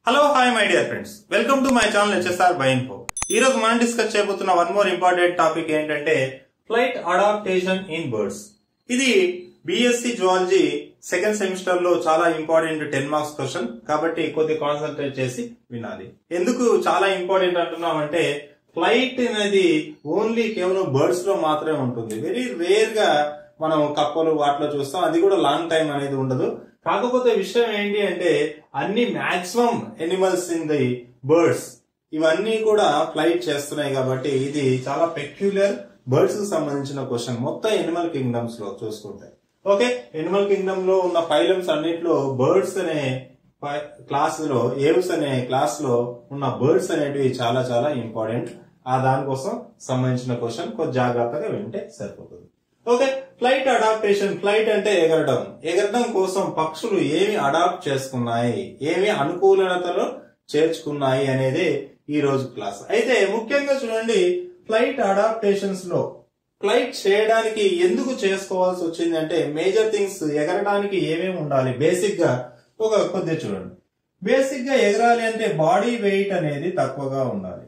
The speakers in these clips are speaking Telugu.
Hello hi my dear friends welcome to my channel HSR by info ఈ రోజు మనం డిస్కస్ చేయబోతున్న వన్ మోర్ ఇంపార్టెంట్ టాపిక్ ఏంటంటే ఫ్లైట్ అడాప్టేషన్ ఇన్ బర్డ్స్ ఇది బిఎస్సి జువాలజీ సెకండ్ సెమిస్టర్ లో చాలా ఇంపార్టెంట్ టెన్ మార్క్స్ క్వశ్చన్ కాబట్టి కొద్ది కాన్సన్ట్రేట్ చేసి వినాలి ఎందుకు చాలా ఇంపార్టెంట్ అంటున్నాం అంటే ఫ్లైట్ అనేది ఓన్లీ కేవలం బర్డ్స్ లో మాత్రమే ఉంటుంది వెరీ రేర్ గా మనం కప్పలు వాటిలో చూస్తాం అది కూడా లాంగ్ టైం అనేది ఉండదు కాకపోతే విషయం ఏంటి అంటే అన్ని maximum animals in the birds ఇవన్నీ కూడా ఫ్లైట్ చేస్తున్నాయి కాబట్టి ఇది చాలా పెక్యులర్ బర్డ్స్ కి సంబంధించిన క్వశ్చన్ మొత్తం ఎనిమల్ కింగ్డమ్స్ లో చూసుకుంటే ఓకే ఎనిమల్ కింగ్డమ్ లో ఉన్న ఫైలమ్స్ అన్నిట్లో బర్డ్స్ అనే క్లాస్ లో ఏవ్స్ అనే క్లాస్ లో ఉన్న బర్డ్స్ అనేటివి చాలా చాలా ఇంపార్టెంట్ ఆ దానికోసం సంబంధించిన క్వశ్చన్ కొంచెం జాగ్రత్తగా వింటే సరిపోతుంది ఓకే ఫ్లైట్ అడాప్టేషన్ ఫ్లైట్ అంటే ఎగరడం ఎగరడం కోసం పక్షులు ఏమి అడాప్ట్ చేసుకున్నాయి ఏమి అనుకూలతలు చేర్చుకున్నాయి అనేది ఈ రోజు క్లాస్ అయితే ముఖ్యంగా చూడండి ఫ్లైట్ అడాప్టేషన్స్ లో ఫ్లైట్ చేయడానికి ఎందుకు చేసుకోవాల్సి వచ్చింది అంటే మేజర్ థింగ్స్ ఎగరడానికి ఏమేమి ఉండాలి బేసిక్ గా ఒక కొద్ది చూడండి బేసిక్ గా ఎగరాలి అంటే బాడీ వెయిట్ అనేది తక్కువగా ఉండాలి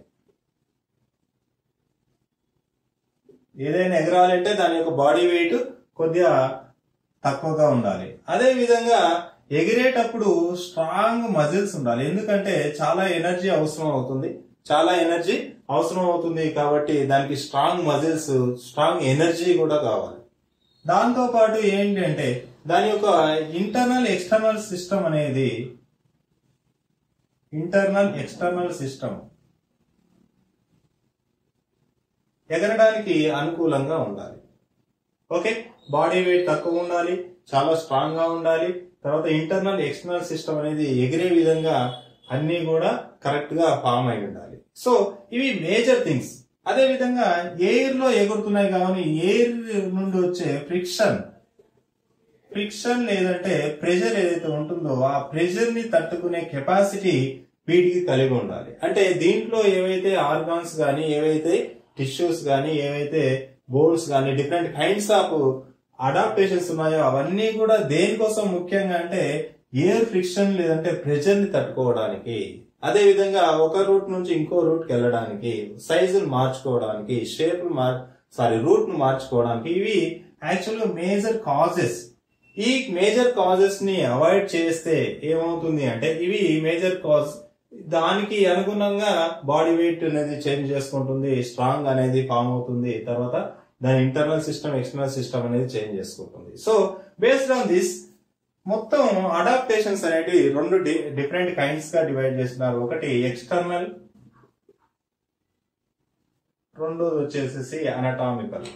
ఏదైనా ఎగరాలంటే దాని యొక్క బాడీ వెయిట్ కొద్దిగా తక్కువగా ఉండాలి అదే విధంగా ఎగిరేటప్పుడు స్ట్రాంగ్ మజిల్స్ ఉండాలి ఎందుకంటే చాలా ఎనర్జీ అవసరం అవుతుంది చాలా ఎనర్జీ అవసరం అవుతుంది కాబట్టి దానికి స్ట్రాంగ్ మజిల్స్ స్ట్రాంగ్ ఎనర్జీ కూడా కావాలి దాంతో పాటు ఏంటంటే దాని యొక్క ఇంటర్నల్ ఎక్స్టర్నల్ సిస్టమ్ అనేది ఇంటర్నల్ ఎక్స్టర్నల్ సిస్టమ్ ఎగరడానికి అనుకూలంగా ఉండాలి ఓకే బాడీ వెయిట్ తక్కువ ఉండాలి చాలా స్ట్రాంగ్ గా ఉండాలి తర్వాత ఇంటర్నల్ ఎక్స్టర్నల్ సిస్టమ్ అనేది ఎగిరే విధంగా అన్ని కూడా కరెక్ట్ గా ఫామ్ అయి ఉండాలి సో ఇవి మేజర్ థింగ్స్ అదే విధంగా ఎయిర్ లో ఎగురుతున్నాయి కానీ ఎయిర్ నుండి వచ్చే ఫ్రిక్షన్ ఫ్రిక్షన్ లేదంటే ప్రెషర్ ఏదైతే ఉంటుందో ఆ ప్రెషర్ ని తట్టుకునే కెపాసిటీ వీటికి కలిగి ఉండాలి అంటే దీంట్లో ఏవైతే ఆర్గాన్స్ గానీ ఏవైతే టిష్యూస్ గానీ ఏవైతే బోన్స్ గానీ డిఫరెంట్ కైండ్స్ ఆఫ్ అడాప్టేషన్స్ ఉన్నాయో అవన్నీ కూడా దేనికోసం ముఖ్యంగా అంటే ఎయిర్ ఫ్రిక్షన్ లేదంటే ప్రెషర్ ని తట్టుకోవడానికి అదే విధంగా ఒక రూట్ నుంచి ఇంకో రూట్ కి వెళ్ళడానికి సైజును మార్చుకోవడానికి షేప్ మార్ సారీ రూట్ ను మార్చుకోవడానికి ఇవి యాక్చువల్ గా మేజర్ కాజెస్ ఈ మేజర్ కాజెస్ ని అవాయిడ్ చేస్తే ఏమవుతుంది అంటే ఇవి మేజర్ కాజ్ దానికి అనుగుణంగా బాడీ వెయిట్ అనేది చేంజ్ చేసుకుంటుంది స్ట్రాంగ్ అనేది ఫామ్ అవుతుంది తర్వాత దాని ఇంటర్నల్ సిస్టమ్ ఎక్స్టర్నల్ సిస్టమ్ అనేది చేంజ్ చేసుకుంటుంది సో బేస్డ్ ఆన్ దిస్ మొత్తం అడాప్టేషన్స్ అనేటివి రెండు డిఫరెంట్ కైండ్స్ గా డివైడ్ చేస్తున్నారు ఒకటి ఎక్స్టర్నల్ రెండోది వచ్చేసేసి anatomical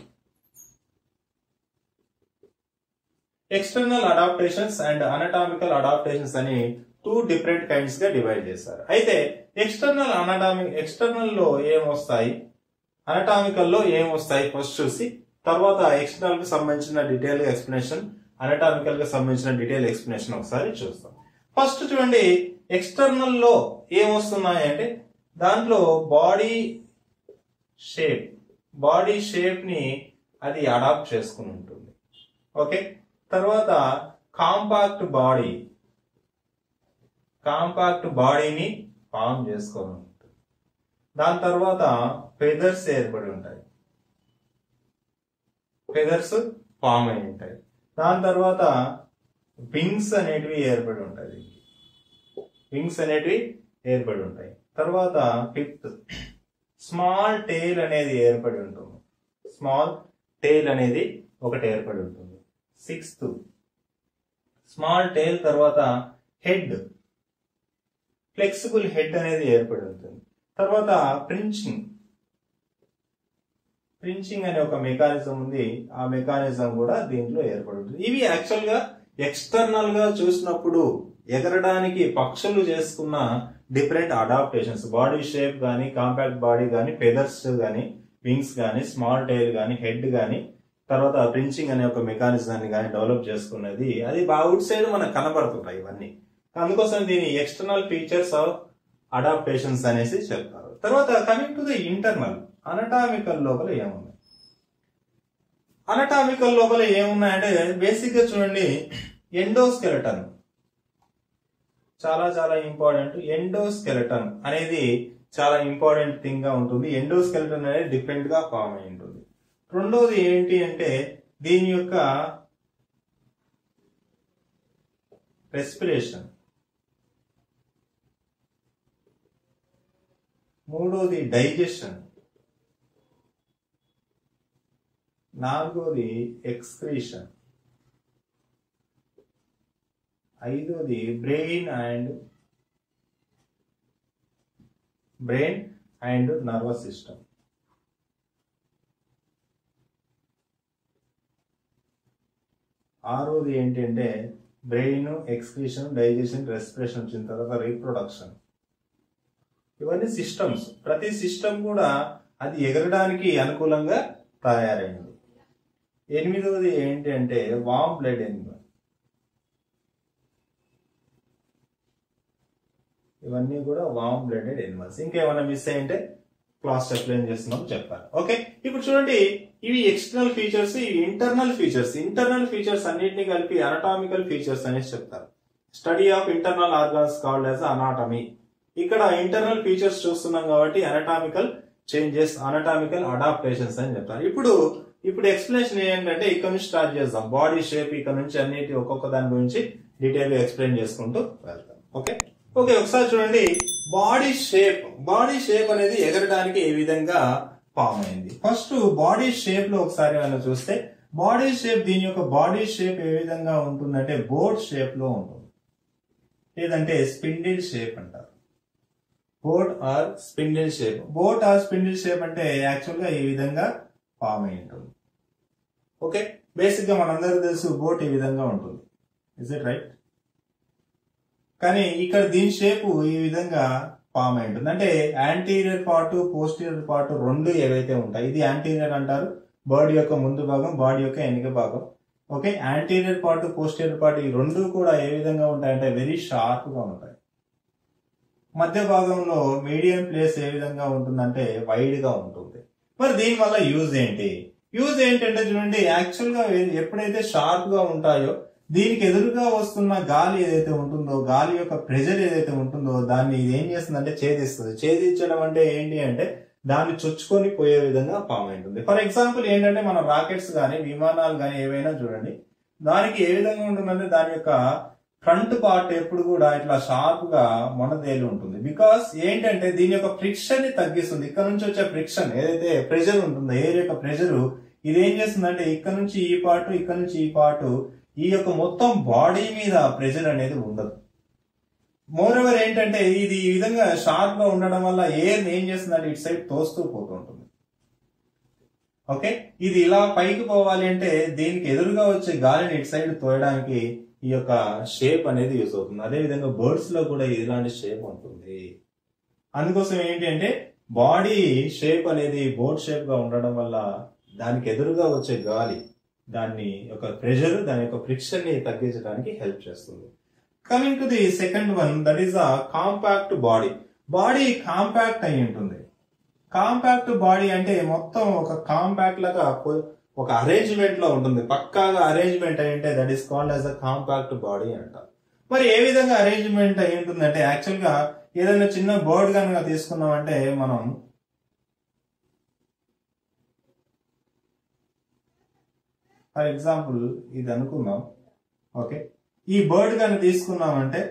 external adaptations and anatomical adaptations అని టూ డిఫరెంట్ కైండ్స్ గా డివైడ్ చేశారు అయితే ఎక్స్టర్నల్ అనటామిక్ ఎక్స్టర్నల్ లో ఏం వస్తాయి అనటామికల్ లో ఏం వస్తాయి ఫస్ట్ చూసి తర్వాత ఎక్స్టర్నల్ కి సంబంధించిన డీటెయిల్ ఎక్స్ప్లెనేషన్ అనటామికల్ కి సంబంధించిన డీటెయిల్ ఎక్స్ప్లెనేషన్ ఒకసారి చూస్తాం ఫస్ట్ చూడండి ఎక్స్టర్నల్ లో ఏం వస్తున్నాయి అంటే దాంట్లో బాడీ షేప్ బాడీ షేప్ ని అది అడాప్ట్ చేసుకుని ఉంటుంది ఓకే తర్వాత కాంపాక్ట్ బాడీ కాంపాక్ట్ బాడీని ఫామ్ చేసుకొని ఉంటుంది దాని తర్వాత ఫెదర్స్ ఏర్పడి ఉంటాయి ఫెదర్స్ ఫామ్ అయి ఉంటాయి దాని తర్వాత వింగ్స్ అనేటివి ఏర్పడి ఉంటాయి వింగ్స్ అనేటివి ఏర్పడి ఉంటాయి తర్వాత ఫిఫ్త్ స్మాల్ టెయిల్ అనేది ఏర్పడి ఉంటుంది స్మాల్ టెయిల్ అనేది ఒకటి ఏర్పడి ఉంటుంది సిక్స్త్ స్మాల్ టెయిల్ తర్వాత హెడ్ ఫ్లెక్సిబుల్ హెడ్ అనేది ఏర్పడి ఉంటుంది తర్వాత ప్రించింగ్ ప్రించింగ్ అనే ఒక మెకానిజం ఉంది ఆ మెకానిజం కూడా దీంట్లో ఏర్పడి ఉంటుంది ఇవి యాక్చువల్ గా ఎక్స్టర్నల్ గా చూసినప్పుడు ఎగరడానికి పక్షులు చేసుకున్న డిఫరెంట్ అడాప్టేషన్స్ బాడీ షేప్ గానీ కాంపాక్ట్ బాడీ గానీ ఫెదర్స్ గానీ వింగ్స్ గానీ స్మాల్ టైల్ గానీ హెడ్ గానీ తర్వాత ప్రించింగ్ అనే ఒక మెకానిజాన్ని కానీ డెవలప్ చేసుకున్నది అది అవుట్ సైడ్ మనకు కనబడుతుంటాయి ఇవన్నీ అందుకోసం దీని ఎక్స్టర్నల్ ఫీచర్స్ ఆఫ్ అడాప్టేషన్స్ అనేసి చెప్తారు తర్వాత coming to the internal anatomical లోపల ఏమున్నాయి అనటామికల్ లోపల ఏమున్నాయంటే బేసిక్ గా చూడండి ఎండోస్కెలటన్ చాలా చాలా ఇంపార్టెంట్ ఎండోస్కెలటన్ అనేది చాలా ఇంపార్టెంట్ థింగ్ గా ఉంటుంది ఎండోస్కెలటన్ అనేది డిఫరెంట్ గా ఫామ్ అయి ఉంటుంది రెండోది ఏంటి అంటే దీని యొక్క రెస్పిరేషన్ మూడోది డైజెషన్ నాలుగోది ఎక్స్క్రీషన్ ఐదోది brain and brain and nervous system ఆరోది ఏంటంటే బ్రెయిన్ ఎక్స్క్రీషన్ డైజెషన్ రెస్పిరేషన్ వచ్చిన తర్వాత రీప్రొడక్షన్ ఇవన్నీ సిస్టమ్స్ ప్రతి సిస్టమ్ కూడా అది ఎగరడానికి అనుకూలంగా తయారైంది ఎనిమిదవది ఏంటి అంటే వామ్ బ్లడ్ ఎనిమల్ ఇవన్నీ కూడా వామ్ బ్లడెడ్ ఎనిమల్స్ ఇంకేమైనా మిస్ అయ్యింటే క్లాస్ ఎక్స్ప్లెయిన్ చేస్తున్నాం చెప్పాలి ఓకే ఇప్పుడు చూడండి ఇవి ఎక్స్టర్నల్ ఫీచర్స్ ఇవి ఇంటర్నల్ ఫీచర్స్ ఇంటర్నల్ ఫీచర్స్ అన్నిటిని కలిపి అనటామికల్ ఫీచర్స్ అనేసి చెప్తారు study of internal organs called as anatomy ఇక్కడ ఇంటర్నల్ ఫీచర్స్ చూస్తున్నాం కాబట్టి అనటామికల్ చేంజెస్ అనటామికల్ అడాప్టేషన్స్ అని చెప్తారు ఇప్పుడు ఇప్పుడు ఎక్స్ప్లెనేషన్ ఏంటంటే ఇక్కడ నుంచి స్టార్ట్ చేద్దాం బాడీ షేప్ ఇక్కడ నుంచి అన్నిటి ఒక్కొక్క దాని గురించి డీటెయిల్ గా ఎక్స్ప్లెయిన్ చేసుకుంటూ వెళ్తాం ఓకే ఓకే ఒకసారి చూడండి బాడీ షేప్ బాడీ షేప్ అనేది ఎగరడానికి ఏ విధంగా ఫామ్ అయింది ఫస్ట్ బాడీ షేప్ లో ఒకసారి మనం చూస్తే బాడీ షేప్ దీని యొక్క బాడీ షేప్ ఏ విధంగా ఉంటుందంటే బోర్డ్ షేప్ లో ఉంటుంది లేదంటే స్పిండిల్ షేప్ అంటారు boat or spindle shape boat or spindle shape అంటే యాక్చువల్ గా ఈ విధంగా ఫామ్ అయి ఉంటుంది ఓకే బేసిక్ గా మనందరికీ తెలుసు బోట్ ఈ విధంగా ఉంటుంది ఇస్ ఇట్ రైట్ కానీ ఇక్కడ దీని షేప్ ఈ విధంగా ఫామ్ అయి ఉంటుంది అంటే యాంటీరియర్ పార్ట్ పోస్టీరియర్ పార్ట్ రెండు ఏవైతే ఉంటాయి ఇది యాంటీరియర్ అంటారు బాడీ యొక్క ముందు భాగం బాడీ యొక్క వెనుక భాగం okay anterior part posterior part ఈ రెండు కూడా ఏ విధంగా ఉంటాయంటే వెరీ షార్ప్ గా ఉంటాయి మధ్య భాగంలో మీడియం ప్లేస్ ఏ విధంగా ఉంటుందంటే వైడ్ గా ఉంటుంది మరి దీని వల్ల యూజ్ ఏంటి యూజ్ ఏంటంటే చూడండి యాక్చువల్ గా ఎప్పుడైతే షార్ప్ గా ఉంటాయో దీనికి ఎదురుగా వస్తున్న గాలి ఏదైతే ఉంటుందో గాలి యొక్క ప్రెజర్ ఏదైతే ఉంటుందో దాన్ని ఇది ఏం చేస్తుందంటే ఛేదిస్తుంది ఛేదించడం అంటే ఏంటి అంటే దాన్ని చొచ్చుకొని పోయే విధంగా ఫామ్ ఉంటుంది ఫర్ ఎగ్జాంపుల్ ఏంటంటే మన రాకెట్స్ కానీ విమానాలు కానీ ఏవైనా చూడండి దానికి ఏ విధంగా ఉంటుందంటే దాని యొక్క ఫ్రంట్ పార్ట్ ఎప్పుడు కూడా ఇట్లా షార్ప్ గా మొనదేలి ఉంటుంది బికాస్ ఏంటంటే దీని యొక్క ఫ్రిక్షన్ ని తగ్గిస్తుంది ఇక్కడ నుంచి వచ్చే ఫ్రిక్షన్ ఏదైతే ప్రెషర్ ఉంటుందో ఎయిర్ యొక్క ప్రెషర్ ఇది ఏం చేస్తుందంటే ఇక్కడ నుంచి ఈ పార్ట్ ఇక్కడ నుంచి ఈ పార్ట్ ఈ యొక్క మొత్తం బాడీ మీద ప్రెషర్ అనేది ఉండదు మోర్ ఎవర్ ఏంటంటే ఇది ఈ విధంగా షార్ప్ గా ఉండడం వల్ల ఎయిర్ ఏం చేస్తుందంటే ఇటు సైడ్ తోస్తూ పోతుంటుంది ఓకే ఇది ఇలా పైకి పోవాలి అంటే దీనికి ఎదురుగా వచ్చే గాలిని ఇటు సైడ్ తోయడానికి ఈ యొక్క షేప్ అనేది యూస్ అవుతుంది అదే విధంగా బర్డ్స్ లో కూడా ఇలాంటి షేప్ ఉంటుంది అందుకోసం ఏంటి అంటే బాడీ షేప్ అనేది బోర్డ్ షేప్ గా ఉండడం వల్ల దానికి ఎదురుగా వచ్చే గాలి దాన్ని యొక్క ప్రెషర్ దాని యొక్క ఫ్రిక్షన్ ని తగ్గించడానికి హెల్ప్ చేస్తుంది coming to the second one that is a compact body body compact అయి ఉంటుంది కాంపాక్ట్ బాడీ అంటే మొత్తం ఒక కాంపాక్ట్ లాగా పొ- ఒక అరేంజ్మెంట్ లో ఉంటుంది పక్కాగా అరేంజ్మెంట్ అయి ఉంటే that is called as a compact body అంట మరి ఏ విధంగా అరేంజ్మెంట్ అయి ఉంటుందంటే యాక్చువల్ గా ఏదైనా చిన్న బర్డ్ కనుక తీసుకున్నామంటే మనం ఫర్ ఎగ్జాంపుల్ ఇది అనుకుందాం ఓకే ఈ బర్డ్ కనుక తీసుకున్నామంటే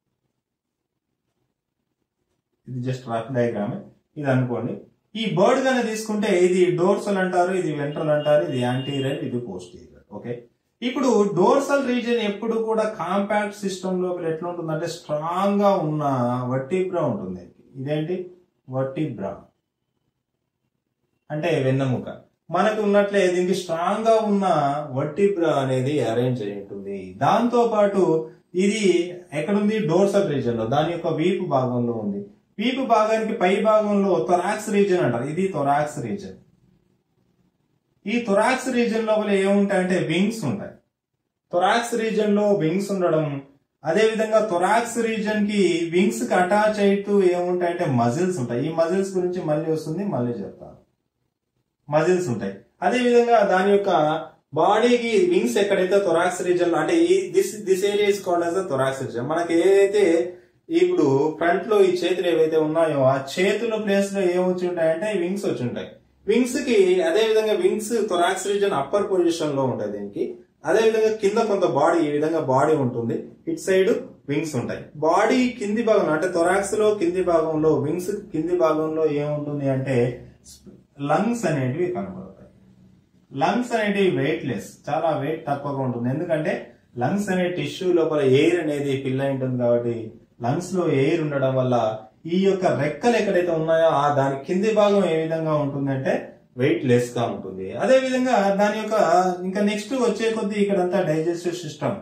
ఇది జస్ట్ రఫ్ డయాగ్రామ్ ఇది అనుకోండి ఈ బర్డ్ కనుక తీసుకుంటే ఇది డోర్సల్ అంటారు ఇది వెంట్రల్ అంటారు ఇది యాంటీరియర్ ఇది పోస్టీరియర్ ఓకే ఇప్పుడు డోర్సల్ రీజియన్ ఎప్పుడు కూడా కాంపాక్ట్ సిస్టమ్ లోపల ఎట్లా ఉంటుందంటే స్ట్రాంగ్ గా ఉన్న వట్టిబ్రా ఉంటుంది ఇదేంటి వట్టిబ్రా అంటే వెన్నెముక మనకు ఉన్నట్లే దీనికి స్ట్రాంగ్ గా ఉన్న వట్టిబ్రా అనేది అరేంజ్ అయి ఉంటుంది దాంతో పాటు ఇది ఎక్కడుంది డోర్సల్ రీజియన్ లో దాని యొక్క వీపు భాగంలో ఉంది వీపు భాగానికి పై భాగంలో థొరాక్స్ రీజియన్ అంటారు ఇది థొరాక్స్ రీజియన్ ఈ థొరాక్స్ రీజియన్ లోపల ఏముంటాయంటే వింగ్స్ ఉంటాయి థొరాక్స్ రీజియన్ లో వింగ్స్ ఉండడం అదే విధంగా థొరాక్స్ రీజియన్ కి వింగ్స్ కి అటాచ్ అవుతూ ఏముంటాయంటే మజిల్స్ ఉంటాయి ఈ మజిల్స్ గురించి మళ్ళీ వస్తుంది మళ్ళీ చెప్తాను మజిల్స్ ఉంటాయి అదే విధంగా దాని యొక్క బాడీకి వింగ్స్ ఎక్కడైతే థొరాక్స్ రీజన్ అంటే ఈ this this area is called as thorax region మనకి ఏదైతే ఇప్పుడు ఫ్రంట్ లో ఈ చేతులు ఏవైతే ఉన్నాయో ఆ చేతుల ప్లేస్ లో ఏం వచ్చి ఉంటాయంటే వింగ్స్ వచ్చి ఉంటాయి వింగ్స్ కి అదే విధంగా wings thorax region upper position లో ఉంటాయి దీనికి అదే విధంగా కింద కొంత బాడీ ఈ విధంగా బాడీ ఉంటుంది ఇట్ సైడ్ వింగ్స్ ఉంటాయి బాడీ కింది భాగం అంటే థొరాక్స్ లో కింది భాగంలో వింగ్స్ కింది భాగంలో ఏముంటుంది అంటే లంగ్స్ అనేటివి కనబడతాయి లంగ్స్ అనేటివి వెయిట్ లెస్ చాలా వెయిట్ తక్కువగా ఉంటుంది ఎందుకంటే లంగ్స్ అనే టిష్యూ లోపల ఎయిర్ అనేది ఫిల్ అయి ఉంటుంది కాబట్టి లంగ్స్ లో ఎయిర్ ఉండడం వల్ల ఈ యొక్క రెక్కలు ఎక్కడైతే ఉన్నాయో ఆ దాని కింది భాగం ఏ విధంగా ఉంటుందంటే వెయిట్ లెస్ గా ఉంటుంది అదే విధంగా దాని యొక్క ఇంకా నెక్స్ట్ వచ్చే కొద్దీ ఇక్కడంతా డైజెస్టివ్ సిస్టమ్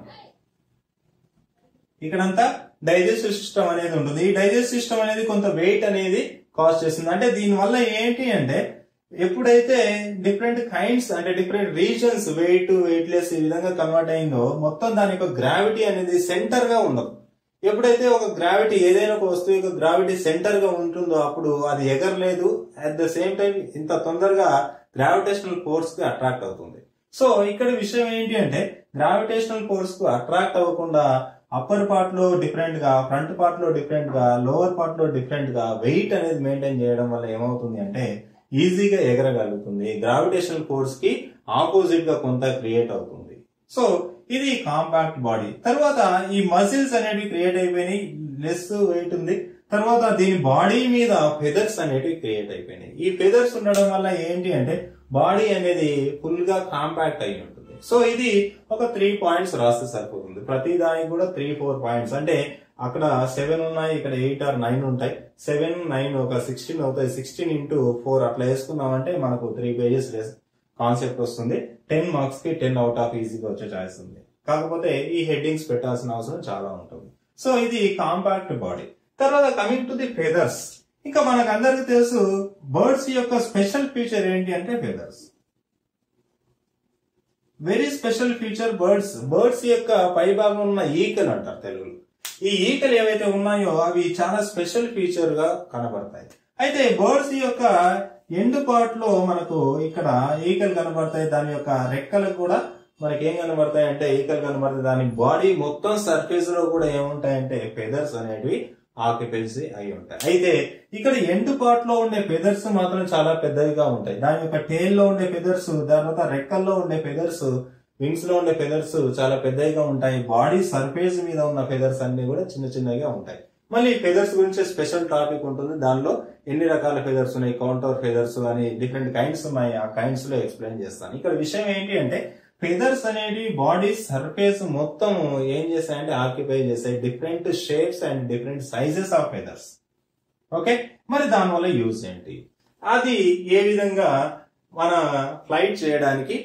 ఇక్కడంతా డైజెస్టివ్ సిస్టమ్ అనేది ఉంటుంది ఈ డైజెస్టివ్ సిస్టమ్ అనేది కొంత వెయిట్ అనేది కాస్ట్ చేస్తుంది అంటే దీని వల్ల ఏంటి అంటే ఎప్పుడైతే డిఫరెంట్ కైండ్స్ అంటే different reasons weight weight less ఈ విధంగా కన్వర్ట్ అయిందో మొత్తం దాని యొక్క గ్రావిటీ అనేది సెంటర్ గా ఉండదు ఎప్పుడైతే ఒక గ్రావిటీ ఏదైనా ఒక వస్తువు యొక్క గ్రావిటీ సెంటర్ గా ఉంటుందో అప్పుడు అది ఎగరలేదు అట్ ద సేమ్ టైం ఇంత తొందరగా గ్రావిటేషనల్ ఫోర్స్ కి అట్రాక్ట్ అవుతుంది సో ఇక్కడ విషయం ఏంటి అంటే గ్రావిటేషనల్ ఫోర్స్ కు అట్రాక్ట్ అవ్వకుండా అప్పర్ పార్ట్ లో డిఫరెంట్ గా ఫ్రంట్ పార్ట్ లో డిఫరెంట్ గా లోవర్ పార్ట్ లో డిఫరెంట్ గా వెయిట్ అనేది మెయింటైన్ చేయడం వల్ల ఏమవుతుంది అంటే ఈజీగా ఎగరగలుగుతుంది గ్రావిటేషనల్ ఫోర్స్ కి ఆపోజిట్ గా కొంత క్రియేట్ అవుతుంది సో ఇది కాంపాక్ట్ బాడీ తర్వాత ఈ మజిల్స్ అనేవి క్రియేట్ అయిపోయినాయి లెస్ వెయిట్ ఉంది తర్వాత దీని బాడీ మీద ఫెదర్స్ అనేవి క్రియేట్ అయిపోయినాయి ఈ ఫెదర్స్ ఉండడం వల్ల ఏంటి అంటే బాడీ అనేది ఫుల్ గా కాంపాక్ట్ అయి ఉంటుంది సో ఇది ఒక త్రీ పాయింట్స్ రాస్తే సరిపోతుంది ప్రతి దానికి కూడా త్రీ ఫోర్ పాయింట్స్ అంటే అక్కడ సెవెన్ ఉన్నాయి ఇక్కడ ఎయిట్ ఆర్ నైన్ ఉంటాయి సెవెన్ నైన్ ఒక సిక్స్టీన్ అవుతాయి సిక్స్టీన్ ఇంటూ ఫోర్ అట్లా వేసుకున్నామంటే మనకు త్రీ పేజెస్ కాన్సెప్ట్ వస్తుంది టెన్ మార్క్స్ కి టెన్ అవుట్ ఆఫ్ ఈజీగా వచ్చే ఛాయిస్ ఉంది కాకపోతే ఈ హెడ్డింగ్స్ పెట్టాల్సిన అవసరం చాలా ఉంటుంది సో ఇది కాంపాక్ట్ బాడీ తర్వాత కమింగ్ టు ది ఫెదర్స్ ఇంకా మనకు అందరికి తెలుసు బర్డ్స్ యొక్క స్పెషల్ ఫీచర్ ఏంటి అంటే feathers very special feature birds birds యొక్క పై భాగం ఉన్న ఈకలు అంటారు తెలుగులో ఈ ఈకలు ఏవైతే ఉన్నాయో అవి చాలా స్పెషల్ ఫీచర్ గా కనబడతాయి అయితే బర్డ్స్ యొక్క ఎండ్ పార్ట్ లో మనకు ఇక్కడ ఈకలు కనబడతాయి దాని యొక్క రెక్కలు కూడా మనకి ఏం కనబడతాయి అంటే ఈకలు కనబడతాయి దాని బాడీ మొత్తం సర్ఫేస్ లో కూడా ఏముంటాయంటే ఫెదర్స్ అనేటివి ఆక్యుపెన్సీ అయి ఉంటాయి అయితే ఇక్కడ ఎండ్ పార్ట్ లో ఉండే ఫెదర్స్ మాత్రం చాలా పెద్దవిగా ఉంటాయి దాని యొక్క టేల్ లో ఉండే ఫెదర్స్ తర్వాత రెక్కల్లో ఉండే ఫెదర్స్ వింగ్స్ లో ఉండే ఫెదర్స్ చాలా పెద్దవిగా ఉంటాయి బాడీ సర్ఫేస్ మీద ఉన్న ఫెదర్స్ అన్ని కూడా చిన్న చిన్నగా ఉంటాయి మళ్ళీ ఫెదర్స్ గురించి స్పెషల్ టాపిక్ ఉంటుంది దానిలో ఎన్ని రకాల ఫెదర్స్ ఉన్నాయి కౌంటర్ ఫెదర్స్ అని డిఫరెంట్ కైండ్స్ ఉన్నాయి ఆ కైండ్స్ లో ఎక్స్ప్లెయిన్ చేస్తాను ఇక్కడ విషయం ఏంటి అంటే ఫెదర్స్ అనేవి బాడీ సర్ఫేస్ మొత్తం ఏం చేస్తాయంటే ఆక్యుపై చేస్తాయి different shapes and different sizes of feathers okay మరి దానివల్ల యూజ్ ఏంటి అది ఏ విధంగా మన ఫ్లైట్ చేయడానికి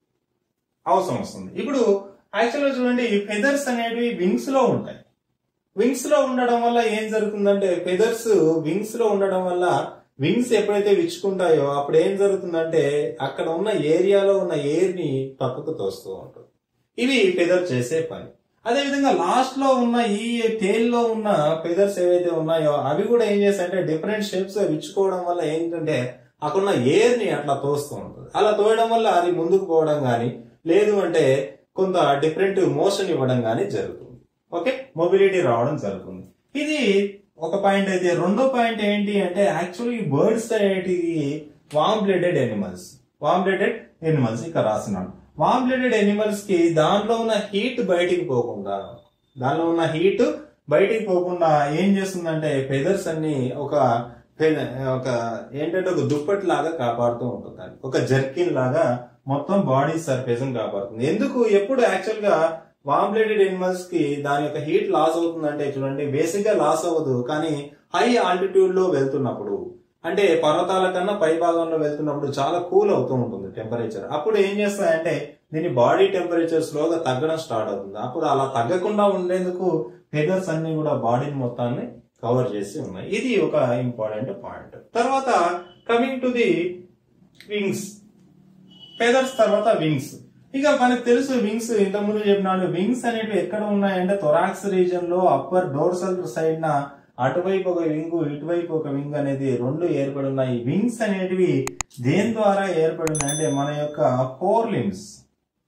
అవసరం వస్తుంది ఇప్పుడు యాక్చువల్గా చూడండి ఫెదర్స్ అనేవి వింగ్స్ లో ఉంటాయి వింగ్స్ లో ఉండడం వల్ల ఏం జరుగుతుందంటే ఫెదర్స్ వింగ్స్ లో ఉండడం వల్ల వింగ్స్ ఎప్పుడైతే విచ్చుకుంటాయో అప్పుడు ఏం జరుగుతుందంటే అక్కడ ఉన్న ఏరియాలో ఉన్న ఎయిర్ ని పక్కకు తోస్తూ ఉంటుంది ఇవి ఫెదర్ చేసే పని అదే విధంగా లాస్ట్ లో ఉన్న ఈ టేల్ లో ఉన్న ఫెదర్స్ ఏవైతే ఉన్నాయో అవి కూడా ఏం చేస్తాయంటే డిఫరెంట్ షేప్స్ విచ్చుకోవడం వల్ల ఏంటంటే అక్కడ ఉన్న ఎయిర్ ని అట్లా తోస్తూ ఉంటుంది అలా తోయడం వల్ల అది ముందుకు పోవడం కానీ లేదు అంటే కొంత డిఫరెంట్ మోషన్ ఇవ్వడం కానీ జరుగుతుంది ఓకే మొబిలిటీ రావడం జరుగుతుంది ఇది ఒక పాయింట్ అయితే రెండో పాయింట్ ఏంటి అంటే యాక్చువల్లీ బర్డ్స్ అనేటివి warm blooded animals warm blooded animals ఇక్కడ రాస్తున్నాను వామ్ బ్లడెడ్ ఎనిమల్స్ కి దాంట్లో ఉన్న హీట్ బయటికి పోకుండా దానిలో ఉన్న హీట్ బయటికి పోకుండా ఏం చేస్తుందంటే ఫెదర్స్ అన్ని ఒక ఫె- ఒక ఏంటంటే ఒక దుప్పటి లాగా కాపాడుతూ ఉంటుంది దాన్ని. ఒక జర్కిన్ లాగా మొత్తం బాడీ సర్ఫేస్ కాపాడుతుంది ఎందుకు ఎప్పుడు యాక్చువల్ గా వామ్ బ్లడెడ్ ఎనిమల్స్ కి దాని యొక్క హీట్ లాస్ అవుతుందంటే చూడండి బేసిక్ గా లాస్ అవ్వదు కానీ హై ఆల్టిట్యూడ్ లో వెళ్తున్నప్పుడు అంటే పర్వతాల కన్నా పై భాగంలో వెళ్తున్నప్పుడు చాలా కూల్ అవుతూ ఉంటుంది టెంపరేచర్ అప్పుడు ఏం చేస్తాయంటే దీని బాడీ టెంపరేచర్ స్లోగా తగ్గడం స్టార్ట్ అవుతుంది అప్పుడు అలా తగ్గకుండా ఉండేందుకు ఫెదర్స్ అన్ని కూడా బాడీని మొత్తాన్ని కవర్ చేసి ఉన్నాయి ఇది ఒక ఇంపార్టెంట్ పాయింట్ తర్వాత coming to the wings feathers తర్వాత వింగ్స్ ఇక మనకు తెలుసు వింగ్స్ ఇంతకుముందు చెప్పినాడు వింగ్స్ అనేవి ఎక్కడ ఉన్నాయంటే థొరాక్స్ రీజన్ లో అప్పర్ డోర్సల్ సైడ్ న అటువైపు ఒక వింగ్ ఇటువైపు ఒక వింగ్ అనేది రెండు ఏర్పడి ఉన్నాయి వింగ్స్ అనేటివి దేని ద్వారా ఏర్పడి ఉన్నాయి అంటే మన యొక్క ఫోర్ లిమ్స్